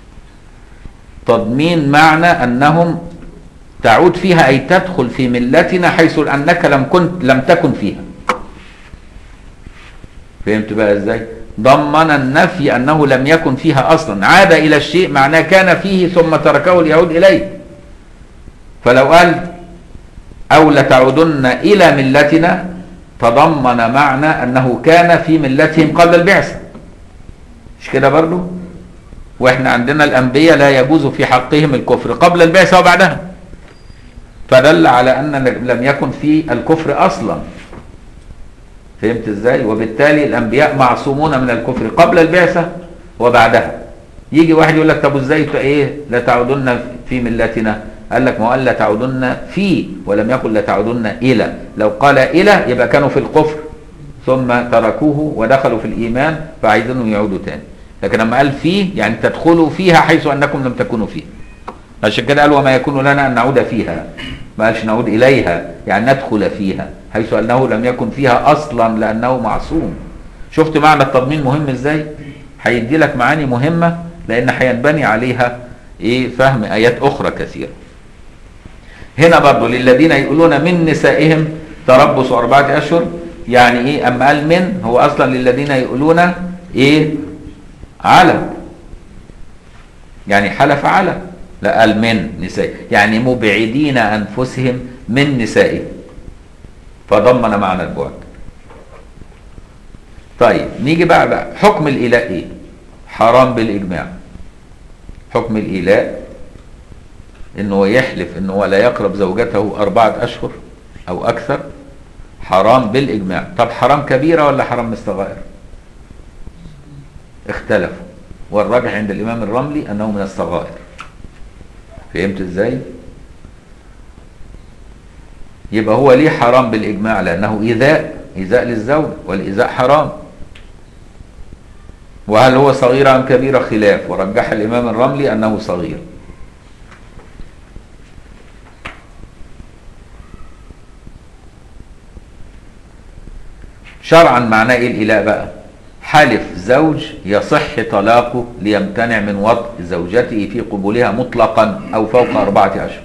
تضمين معنى أنهم تعود فيها أي تدخل في ملتنا حيث أنك لم كنت لم تكن فيها فهمت بقى ازاي ضمن النفي انه لم يكن فيها اصلا عاد الى الشيء معناه كان فيه ثم تركه ليعود اليه فلو قال او لتعودن الى ملتنا تضمن معنى انه كان في ملتهم قبل البعثه مش كده برضو واحنا عندنا الانبياء لا يجوز في حقهم الكفر قبل البعثه وبعدها فدل على ان لم يكن في الكفر اصلا فهمت ازاي وبالتالي الانبياء معصومون من الكفر قبل البعثه وبعدها يجي واحد يقول لك طب ازاي ت- ايه لا تعودن في ملتنا قال لك ما قال لا تعودن في ولم يقل لا تعودن الى لو قال الى يبقى كانوا في الكفر ثم تركوه ودخلوا في الايمان فعايزينهم يعودوا تاني لكن لما قال في يعني تدخلوا فيها حيث انكم لم تكونوا فيه عشان كده قال وما يكون لنا ان نعود فيها ما قالش نعود اليها يعني ندخل فيها حيث انه لم يكن فيها اصلا لانه معصوم شفت معنى التضمين مهم ازاي هيدي لك معاني مهمه لان هينبني عليها ايه فهم ايات اخرى كثيره هنا برضو للذين يقولون من نسائهم تربص أربعة أشهر يعني إيه أما قال من هو أصلا للذين يقولون إيه على يعني حلف على لا قال من نساء يعني مبعدين أنفسهم من نسائهم فضمن معنى البعد طيب نيجي بقى, بقى حكم الإيلاء إيه حرام بالإجماع حكم الإيلاء انه يحلف انه لا يقرب زوجته اربعة اشهر او اكثر حرام بالاجماع طب حرام كبيرة ولا حرام من الصغائر اختلفوا والراجح عند الامام الرملي انه من الصغائر فهمت ازاي يبقى هو ليه حرام بالاجماع لانه ايذاء ايذاء للزوج والايذاء حرام وهل هو صغير ام كبيرة خلاف ورجح الامام الرملي انه صغير شرعا معناه ايه الاله بقى حلف زوج يصح طلاقه ليمتنع من وطء زوجته في قبولها مطلقا او فوق اربعه اشهر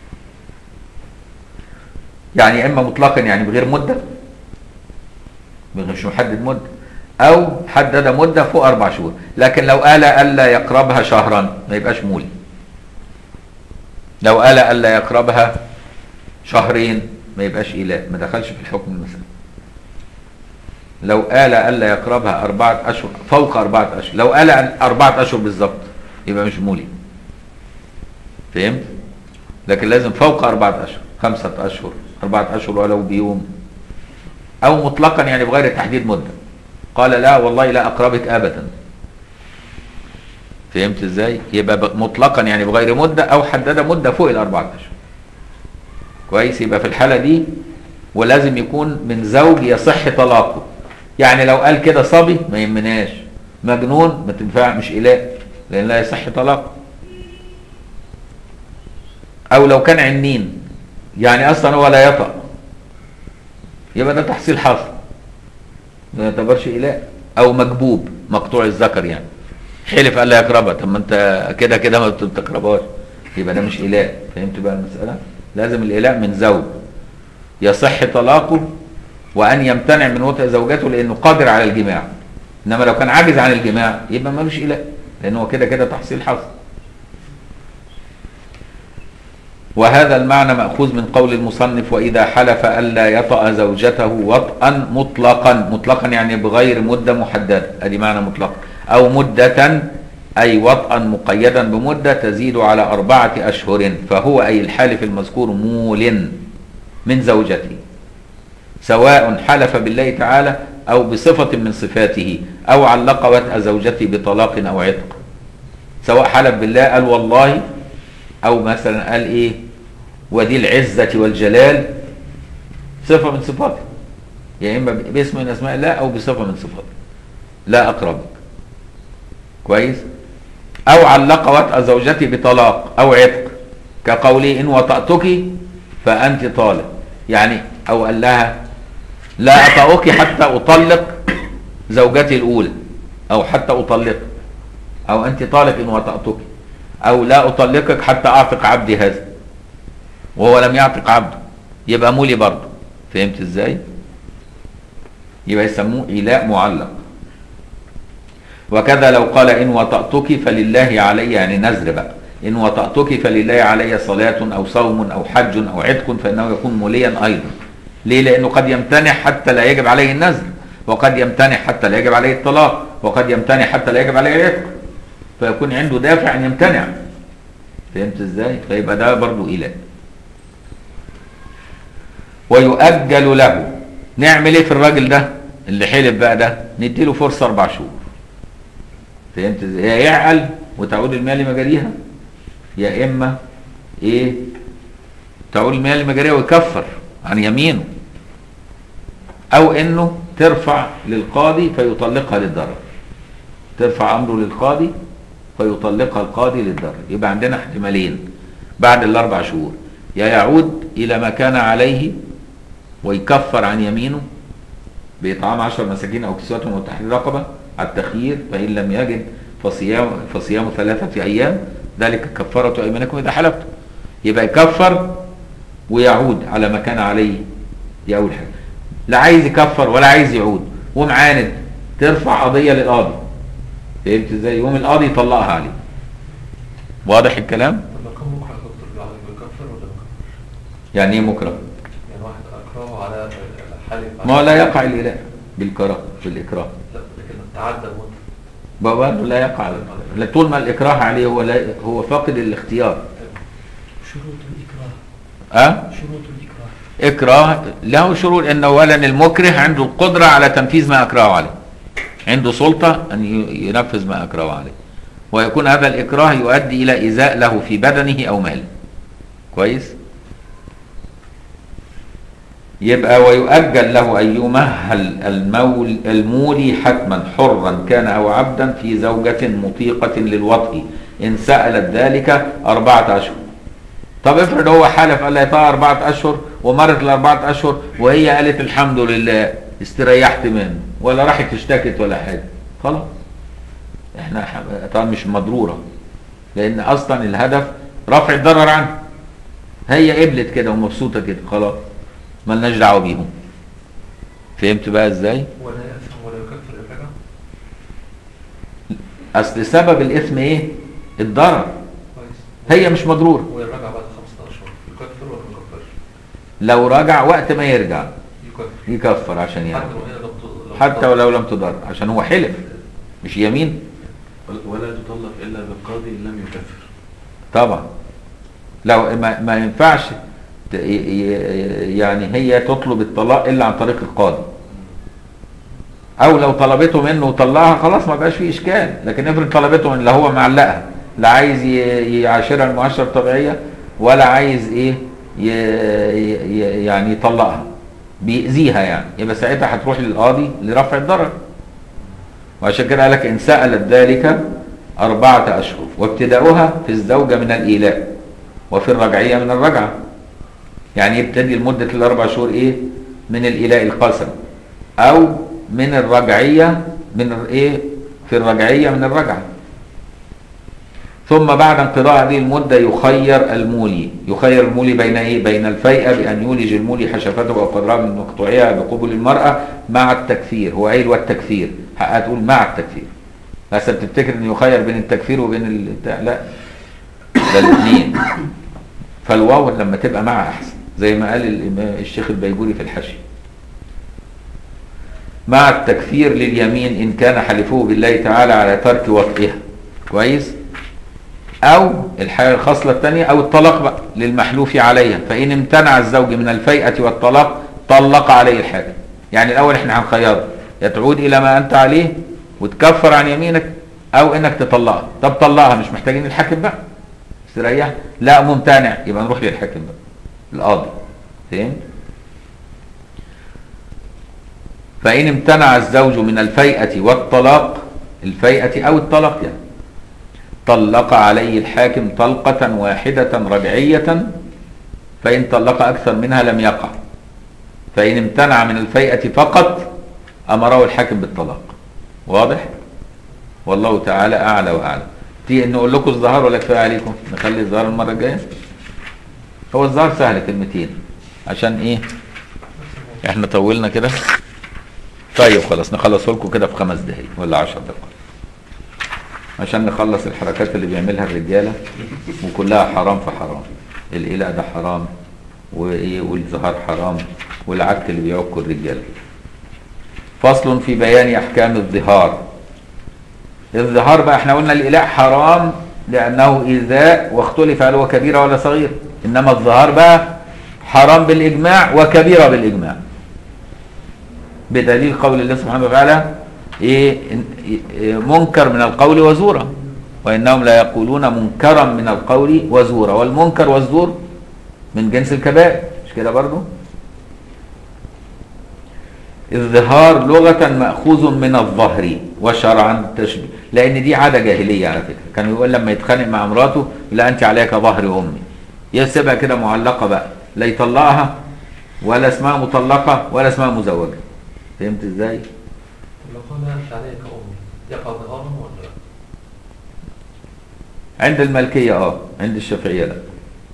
يعني اما مطلقا يعني بغير مده مش محدد مده او حدد مده فوق اربع شهور لكن لو قال الا يقربها شهرا ما يبقاش مولي لو قال الا يقربها شهرين ما يبقاش اله ما دخلش في الحكم المسألة لو قال الا يقربها اربعه اشهر فوق اربعه اشهر لو قال اربعه اشهر بالظبط يبقى مش مولي فهمت لكن لازم فوق اربعه اشهر خمسه اشهر اربعه اشهر ولو بيوم او مطلقا يعني بغير تحديد مده قال لا والله لا اقربك ابدا فهمت ازاي يبقى مطلقا يعني بغير مده او حدد مده فوق الاربعه اشهر كويس يبقى في الحاله دي ولازم يكون من زوج يصح طلاقه يعني لو قال كده صبي ما يهمناش مجنون ما تنفع مش اله لان لا يصح طلاق او لو كان عنين يعني اصلا هو لا يطأ يبقى ده تحصيل حاصل ما يعتبرش اله او مجبوب مقطوع الذكر يعني حلف قال لا يقربها طب ما انت كده كده ما بتقربهاش يبقى ده مش اله فهمت بقى المساله لازم الاله من زوج يصح طلاقه وان يمتنع من وطئ زوجته لانه قادر على الجماع انما لو كان عاجز عن الجماع يبقى ملوش اله لان هو كده كده تحصيل حصل وهذا المعنى مأخوذ من قول المصنف وإذا حلف ألا يطأ زوجته وطئا مطلقا مطلقا يعني بغير مدة محددة أدي معنى مطلق أو مدة أي وطئا مقيدا بمدة تزيد على أربعة أشهر فهو أي الحالف المذكور مول من زوجته سواء حلف بالله تعالى أو بصفة من صفاته أو علق وطأ زوجته بطلاق أو عتق سواء حلف بالله قال والله أو مثلا قال إيه ودي العزة والجلال صفة من صفاته يا إما باسم من أسماء الله أو بصفة من صفاته لا أقربك كويس أو علق وطأ زوجتي بطلاق أو عتق كقوله إن وطأتك فأنت طالق يعني أو قال لها لا أطأك حتى أطلق زوجتي الأولى أو حتى أطلق أو أنت طالق إن وطأتك أو لا أطلقك حتى أعتق عبدي هذا وهو لم يعتق عبده يبقى مولي برضه فهمت ازاي؟ يبقى يسموه إيلاء معلق وكذا لو قال إن وطأتك فلله علي يعني نذر بقى إن وطأتك فلله علي صلاة أو صوم أو حج أو عتق فإنه يكون موليا أيضا ليه؟ لأنه قد يمتنع حتى لا يجب عليه النذر وقد يمتنع حتى لا يجب عليه الطلاق وقد يمتنع حتى لا يجب عليه العتق فيكون عنده دافع أن يمتنع فهمت ازاي؟ فيبقى ده برضه إله ويؤجل له نعمل ايه في الراجل ده اللي حلف بقى ده نديله فرصة أربع شهور فهمت ازاي؟ يا يعقل وتعود المال لمجاريها يا إما إيه تعود المال لمجاريها ويكفر عن يمينه أو إنه ترفع للقاضي فيطلقها للضرر ترفع أمره للقاضي فيطلقها القاضي للضرر يبقى عندنا احتمالين بعد الاربع شهور يا يعود الى ما كان عليه ويكفر عن يمينه بإطعام عشر مساكين أو كسوتهم أو تحرير رقبة على التخيير فإن لم يجد فصيام فصيام ثلاثة أيام ذلك كفارة أيمانكم إذا حلفتم يبقى يكفر ويعود على ما كان عليه دي أول حاجة لا عايز يكفر ولا عايز يعود ومعاند ترفع قضية للقاضي فهمت ازاي؟ يقوم القاضي يطلقها عليه واضح الكلام؟ طب لو كان مكره يا دكتور الواحد بيكفر ولا ما بيكفرش؟ يعني ايه مكره؟ يعني واحد اكرهه على حلف ما هو لا يقع الإله بالكره بالإكراه لا لكن تعدى مده برضه لا يقع لا طول ما الإكراه عليه هو لا هو فاقد الاختيار شروط الإكراه أه؟ شروط الإكراه إكراه له شروط أن أولا المكره عنده القدرة على تنفيذ ما أكرهه عليه عنده سلطة أن ي- ينفذ ما أكرهه عليه ويكون هذا الإكراه يؤدي إلى إيذاء له في بدنه أو ماله كويس يبقى ويؤجل له أن يمهل المول المولي حتما حرا كان أو عبدا في زوجة مطيقة للوطء إن سألت ذلك أربعة أشهر طب افرض هو حلف قال لها يطلع أربعة أشهر ومرت الأربعة أشهر وهي قالت الحمد لله استريحت منه ولا راحت اشتكت ولا حاجة خلاص احنا ح- طبعا مش مضرورة لأن أصلا الهدف رفع الضرر عنه هي قبلت كده ومبسوطة كده خلاص ملناش دعوة بيهم فهمت بقى ازاي؟ ولا يأثم ولا يكفر الرجع أصل سبب الإثم إيه؟ الضرر كويس هي مش مضرورة ويرجع بعد 15 اشهر يكفر ولا ما يكفرش؟ لو رجع وقت ما يرجع يكفر يكفر عشان حتى يرجع لو هي لم ت- لم حتى تطلق. ولو لم تضر عشان هو حلف مش يمين ولا تطلق الا بالقاضي ان لم يكفر طبعا لو ما, ما ينفعش ت- ي- ي- يعني هي تطلب الطلاق الا عن طريق القاضي او لو طلبته منه وطلقها خلاص ما بقاش فيه اشكال لكن افرض طلبته من اللي هو معلقها لا عايز ي- يعاشرها المعاشره الطبيعيه ولا عايز ايه ي- ي- يعني يطلقها بيأذيها يعني يبقى ساعتها هتروح للقاضي لرفع الضرر وعشان كده قال لك ان سألت ذلك أربعة أشهر وابتداؤها في الزوجة من الإيلاء وفي الرجعية من الرجعة يعني يبتدي لمدة الأربع شهور إيه من الإيلاء القسم أو من الرجعية من ال- إيه في الرجعية من الرجعة ثم بعد انقضاء هذه المدة يخير المولي يخير المولي بين إيه بين الفيئة بأن يولج المولي حشفته أو قدرها من مقطوعها بقبول المرأة مع التكفير هو قايل والتكفير حقها تقول مع التكفير بس بتفتكر ان يخير بين التكفير وبين البتاع لا ده الاثنين فالواو لما تبقى مع احسن زي ما قال الإمام الشيخ البيجوري في الحشي مع التكفير لليمين ان كان حلفه بالله تعالى على ترك وطئها كويس او الحاله الخصله الثانيه او الطلاق بقى للمحلوف عليها فان امتنع الزوج من الفيئه والطلاق طلق عليه الحاكم يعني الاول احنا هنخيره يا تعود الى ما انت عليه وتكفر عن يمينك او انك تطلقها طب طلقها مش محتاجين الحاكم بقى استريح لا ممتنع يبقى نروح للحاكم بقى القاضي فهمت فإن امتنع الزوج من الفيئة والطلاق الفيئة أو الطلاق يعني طلق عليه الحاكم طلقة واحدة رجعية فإن طلق أكثر منها لم يقع فإن امتنع من الفيئة فقط أمره الحاكم بالطلاق واضح؟ والله تعالى أعلى وأعلم تيجي نقول لكم الظهر ولا كفاية عليكم نخلي الظهر المرة الجاية هو الظهر سهل كلمتين عشان إيه إحنا طولنا كده طيب خلاص نخلصه لكم كده في خمس دقايق ولا عشر دقائق عشان نخلص الحركات اللي بيعملها الرجالة وكلها حرام في حرام الإله ده حرام وإيه والزهار حرام والعك اللي بيعكوا الرجالة فصل في بيان أحكام الظهار الظهار بقى احنا قلنا الإله حرام لأنه إيذاء واختلف هل هو كبيرة ولا صغير إنما الظهار بقى حرام بالإجماع وكبيرة بالإجماع بدليل قول الله سبحانه وتعالى إيه إن- إيه منكر من القول وزورا وإنهم لا يقولون منكرا من القول وزورا والمنكر والزور من جنس الكبائر مش كده برضو الظهار لغة مأخوذ من الظهر وشرعا تشبيه لأن دي عادة جاهلية على فكرة كان يقول لما يتخانق مع مراته لا أنت عليك ظهر أمي يسيبها كده معلقة بقى لا يطلقها ولا اسمها مطلقة ولا اسمها مزوجة فهمت ازاي؟ لو قلنا أنت عليك أمي يقع ظهارا ولا لا؟ عند الملكية اه عند الشافعية لا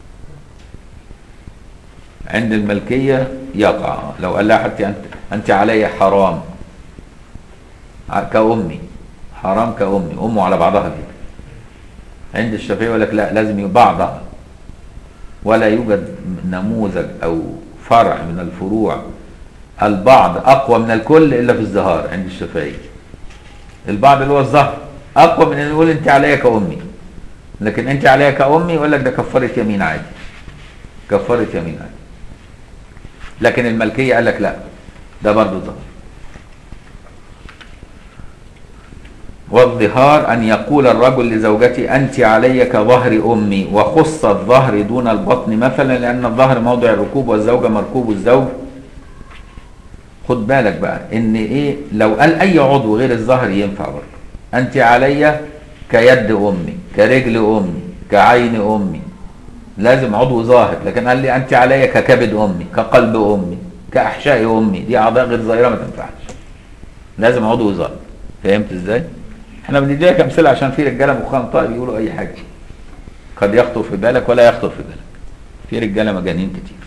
عند الملكية يقع آه. لو قال لها حتى أنت, أنت علي حرام ع- كأمي حرام كأمي أمه على بعضها كده عند الشافعية يقول لك لا لازم يبقى بعضها ولا يوجد نموذج أو فرع من الفروع البعض أقوى من الكل إلا في الزهار عند الشافعية البعض اللي هو الظهر أقوى من أن يقول أنت علي كأمي لكن أنت علي كأمي يقول لك ده كفارة يمين عادي كفارة يمين عادي لكن الملكية قال لك لا ده برضه ظهر والظهار أن يقول الرجل لزوجته أنت علي كظهر أمي وخص الظهر دون البطن مثلا لأن الظهر موضع الركوب والزوجة مركوب الزوج خد بالك بقى إن إيه لو قال أي عضو غير الظهر ينفع برضه أنت علي كيد أمي كرجل أمي كعين أمي لازم عضو ظاهر لكن قال لي أنت علي ككبد أمي كقلب أمي كأحشاء أمي دي أعضاء غير ظاهرة ما تنفعش لازم عضو ظاهر فهمت ازاي؟ احنا بندي لك امثله عشان في رجاله مخهم طائب يقولوا اي حاجه قد يخطر في بالك ولا يخطر في بالك في رجاله مجانين كتير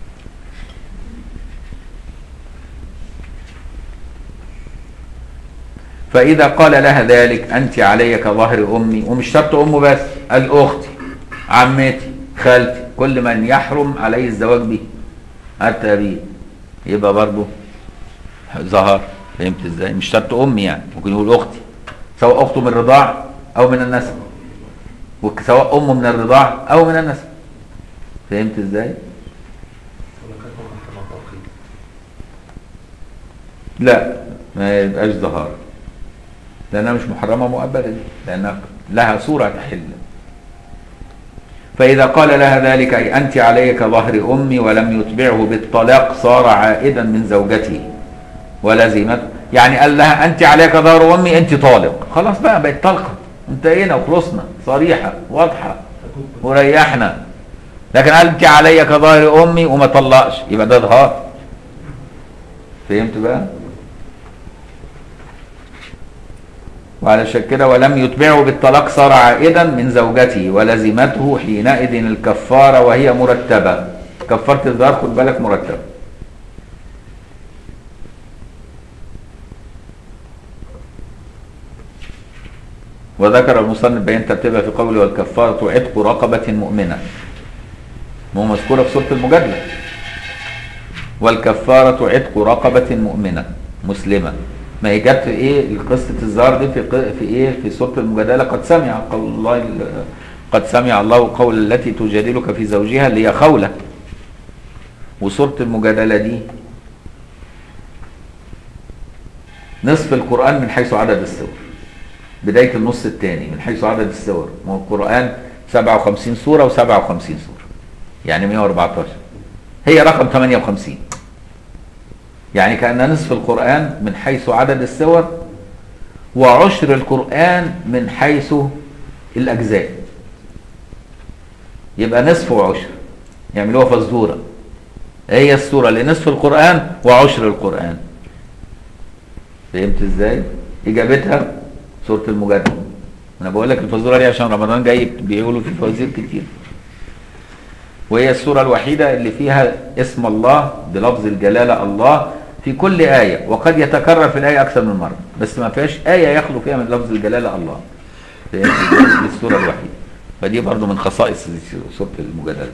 فإذا قال لها ذلك أنت علي كظهر أمي ومش شرط أمه بس قال أختي عمتي خالتي كل من يحرم عليه الزواج به حتى أبيه يبقى برضه ظهر فهمت ازاي مش شرط أمي يعني ممكن يقول أختي سواء أخته من الرضاع أو من النسب وسواء أمه من الرضاع أو من النسب فهمت ازاي ولا كانت محرمة توقيت لا ما يبقاش ظهار لأنها مش محرمة مؤبدة دي لأنها لها صورة تحل فإذا قال لها ذلك أي أنت علي كظهر أمي ولم يتبعه بالطلاق صار عائدا من زوجته ولزمته يعني قال لها أنت علي كظهر أمي أنت طالق خلاص بقى بقت طلقة انتهينا وخلصنا صريحة واضحة وريحنا لكن قال أنت علي كظهر أمي وما طلقش يبقى ده ظهار فهمت بقى؟ وعلشان كده ولم يتبعه بالطلاق صار عائدا من زوجته ولزمته حينئذ الكفارة وهي مرتبة كفارة الظهر خد بالك مرتبة وذكر المصنف بين ترتيبها في قوله والكفارة عتق رقبة مؤمنة ما هو مذكورة في سورة المجادلة والكفارة عتق رقبة مؤمنة مسلمة ما هي جت في ايه قصة الزهر دي في ق- في ايه في سورة المجادلة قد سمع قول الله ال- قد سمع الله قول التي تجادلك في زوجها اللي هي خولة وسورة المجادلة دي نصف القرآن من حيث عدد السور بداية النص الثاني من حيث عدد السور ما هو القرآن 57 سورة و57 سورة يعني 114 هي رقم 58 يعني كأن نصف القرآن من حيث عدد السور وعشر القرآن من حيث الأجزاء يبقى نصف وعشر يعملوها فزورة هي السورة لنصف القرآن وعشر القرآن فهمت ازاي؟ إجابتها سورة المجادلة أنا بقول لك الفزورة دي عشان رمضان جاي بيقولوا في فوازير كتير وهي السورة الوحيدة اللي فيها اسم الله بلفظ الجلالة الله في كل آية وقد يتكرر في الآية أكثر من مرة بس ما فيهاش آية يخلو فيها من لفظ الجلالة الله فهمت ازاي؟ دي السورة الوحيدة فدي برضو من خصائص سورة المجادلة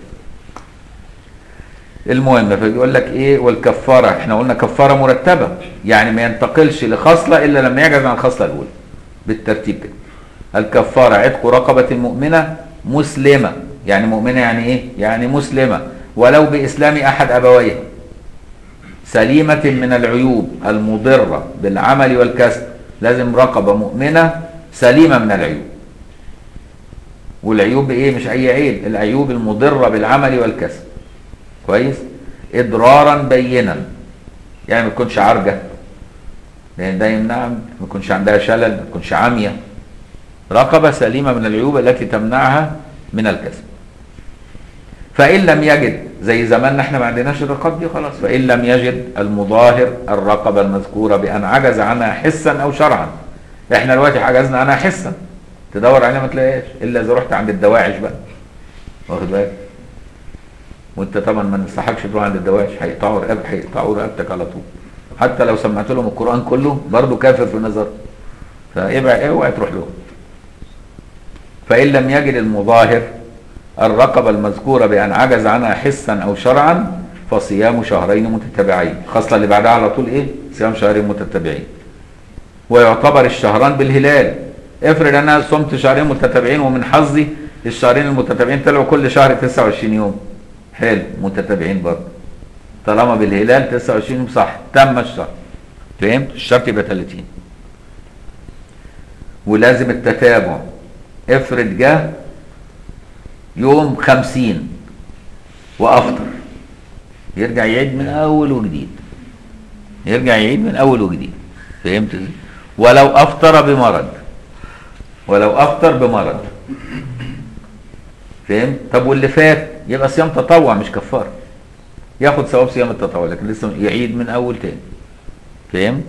المهم فبيقول لك ايه والكفاره احنا قلنا كفاره مرتبه يعني ما ينتقلش لخصله الا لما يعجز عن الخصله الاولى بالترتيب كده الكفاره عتق رقبه مؤمنه مسلمه يعني مؤمنه يعني ايه يعني مسلمه ولو باسلام احد ابويها سليمه من العيوب المضره بالعمل والكسب لازم رقبه مؤمنه سليمه من العيوب والعيوب ايه مش اي عيب العيوب المضره بالعمل والكسب كويس اضرارا بينا يعني ما تكونش عرجه لان ده يمنع ما يكونش عندها شلل ما تكونش عاميه رقبه سليمه من العيوب التي تمنعها من الكسب فإن لم يجد زي زماننا احنا ما عندناش الرقاب دي خلاص فإن لم يجد المظاهر الرقبة المذكورة بأن عجز عنها حسا أو شرعا احنا دلوقتي حجزنا عنها حسا تدور عليها ما تلاقيهاش إلا إذا رحت عند الدواعش بقى واخد بالك وانت طبعا ما ننصحكش تروح عند الدواعش هيقطعوا رقبتك هيقطعوا رقبتك على طول حتى لو سمعت لهم القرآن كله برضه كافر في نظر فابعد اوعى تروح لهم فإن لم يجد المظاهر الرقبة المذكورة بأن عجز عنها حسا أو شرعا فصيام شهرين متتابعين الخصلة اللي بعدها على طول إيه؟ صيام شهرين متتابعين ويعتبر الشهران بالهلال افرض أنا صمت شهرين متتابعين ومن حظي الشهرين المتتابعين طلعوا كل شهر 29 يوم حلو متتابعين برضه طالما بالهلال 29 يوم صح تم الشهر فهمت؟ الشرط يبقى 30 ولازم التتابع افرض جه يوم خمسين وافطر يرجع يعيد من اول وجديد يرجع يعيد من اول وجديد فهمت ازاي؟ ولو افطر بمرض ولو افطر بمرض فهمت طب واللي فات يبقى صيام تطوع مش كفاره ياخد ثواب صيام التطوع لكن لسه يعيد من اول تاني فهمت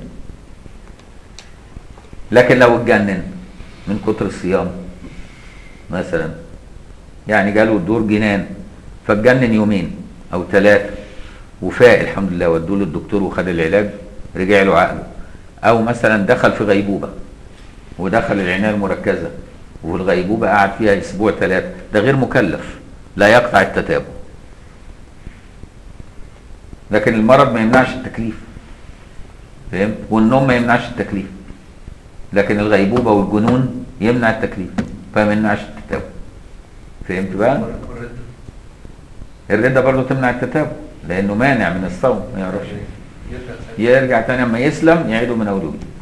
لكن لو اتجنن من كتر الصيام مثلا يعني جاله الدور جنان فاتجنن يومين او ثلاثه وفاق الحمد لله ودوه للدكتور وخد العلاج رجع له عقله او مثلا دخل في غيبوبه ودخل العنايه المركزه والغيبوبه قعد فيها اسبوع ثلاثه ده غير مكلف لا يقطع التتابع لكن المرض ما يمنعش التكليف فهمت والنوم ما يمنعش التكليف لكن الغيبوبه والجنون يمنع التكليف فما يمنعش التتابع فهمت بقى والردة الردة برضه تمنع التتابع لانه مانع من الصوم ما يعرفش يرجع ثاني. يرجع تاني لما يسلم يعيده من اول وجديد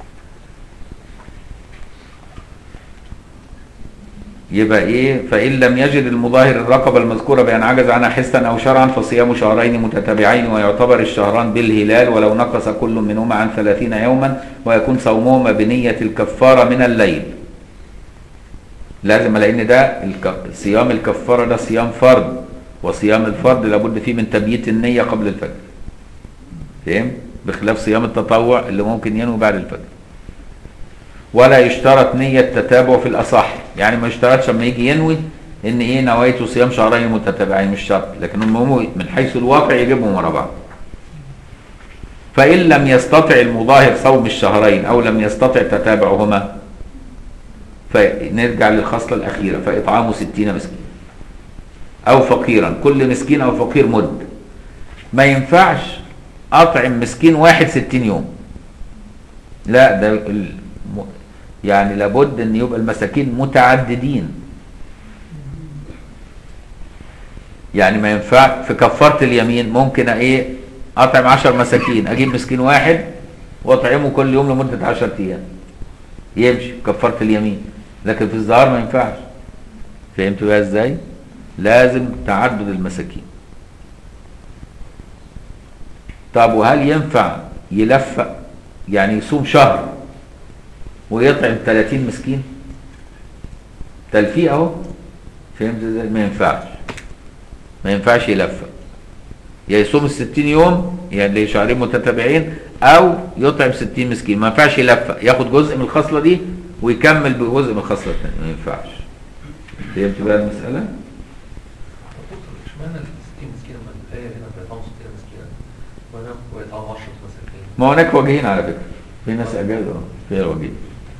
يبقى ايه فان لم يجد المظاهر الرقبه المذكوره بان عجز عنها حسا او شرعا فصيام شهرين متتابعين ويعتبر الشهران بالهلال ولو نقص كل منهما عن ثلاثين يوما ويكون صومهما بنيه الكفاره من الليل لازم لان ده الك... صيام الكفاره ده صيام فرض وصيام الفرض لابد فيه من تبييت النيه قبل الفجر فهم بخلاف صيام التطوع اللي ممكن ينوي بعد الفجر ولا يشترط نية تتابع في الأصح يعني ما يشترطش لما يجي ينوي ان ايه نويت صيام شهرين متتابعين مش شرط لكن المهم من حيث الواقع يجيبهم ورا بعض فإن لم يستطع المظاهر صوم الشهرين أو لم يستطع تتابعهما فنرجع للخصلة الأخيرة فإطعام ستين مسكين أو فقيرا كل مسكين أو فقير مد ما ينفعش أطعم مسكين واحد ستين يوم لا ده ال- م- يعني لابد أن يبقى المساكين متعددين يعني ما ينفع في كفارة اليمين ممكن ايه اطعم عشر مساكين اجيب مسكين واحد واطعمه كل يوم لمدة عشر ايام يمشي في كفارة اليمين لكن في الظهر ما ينفعش فهمت بقى ازاي لازم تعدد المساكين طب وهل ينفع يلفق يعني يصوم شهر ويطعم 30 مسكين تلفيق اهو فهمت ازاي ما ينفعش ما ينفعش يلفق يا يصوم ال 60 يوم يعني شهرين متتابعين او يطعم 60 مسكين ما ينفعش يلفق ياخد جزء من الخصله دي ويكمل بجزء من الخصله الثانيه ما ينفعش فهمت بقى المساله؟ اشمعنى ال 60 مسكين لما الآية هنا بيطعموا 60 مسكينا وهنا بيطعموا 10 مساكين ما هناك وجهين على فكره في ناس اجازوا اه فيها وجهين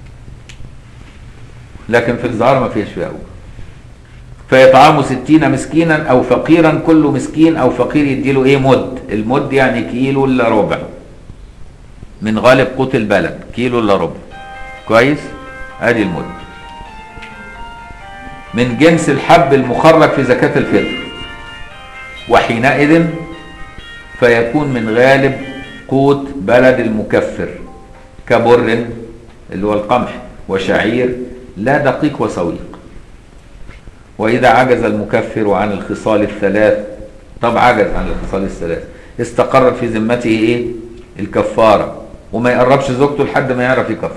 لكن في الظهر ما فيهاش فيها أوجه فيطعم ستين مسكينا او فقيرا كل مسكين او فقير يديله ايه مد المد يعني كيلو الا ربع من غالب قوت البلد كيلو الا ربع كويس ادي المد من جنس الحب المخرج في زكاة الفطر وحينئذ فيكون من غالب قوت بلد المكفر كبر اللي هو القمح وشعير لا دقيق وسويق وإذا عجز المكفر عن الخصال الثلاث طب عجز عن الخصال الثلاث استقرت في ذمته ايه الكفارة وما يقربش زوجته لحد ما يعرف يكفر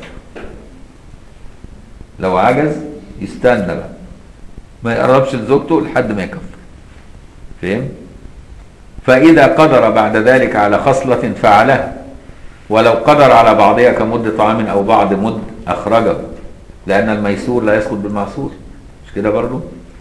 لو عجز يستنى بقى ما يقربش لزوجته لحد ما يكفر فهم فإذا قدر بعد ذلك على خصلة فعلها ولو قدر على بعضها كمد طعام أو بعض مد أخرجه لأن الميسور لا يسقط بالمعصور مش كده برضو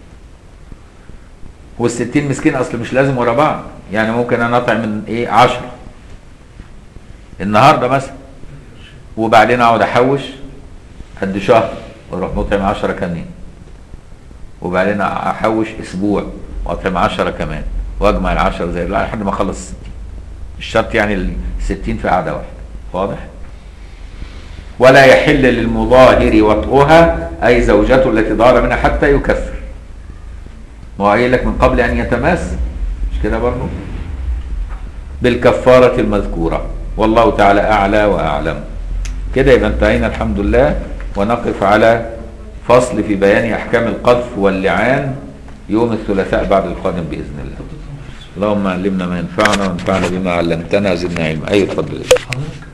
والستين مسكين أصل مش لازم ورا بعض يعني ممكن أنا أطعم من إيه عشرة النهاردة مثلا وبعدين أقعد أحوش قد شهر واروح مطعم عشرة كمان وبعدين احوش اسبوع واطعم عشرة كمان واجمع العشرة زي بعض لحد ما اخلص الستين مش شرط يعني الستين في قعدة واحدة واضح ولا يحل للمظاهر وطئها اي زوجته التي ظهر منها حتى يكفر ما هو قايل لك من قبل ان يتماس مش كده برضه بالكفارة المذكورة والله تعالى اعلى واعلم كده يبقى انتهينا الحمد لله ونقف على فصل في بيان احكام القذف واللعان يوم الثلاثاء بعد القادم باذن الله اللهم علمنا ما ينفعنا وانفعنا بما علمتنا زدنا علما اي اتفضل حضرتك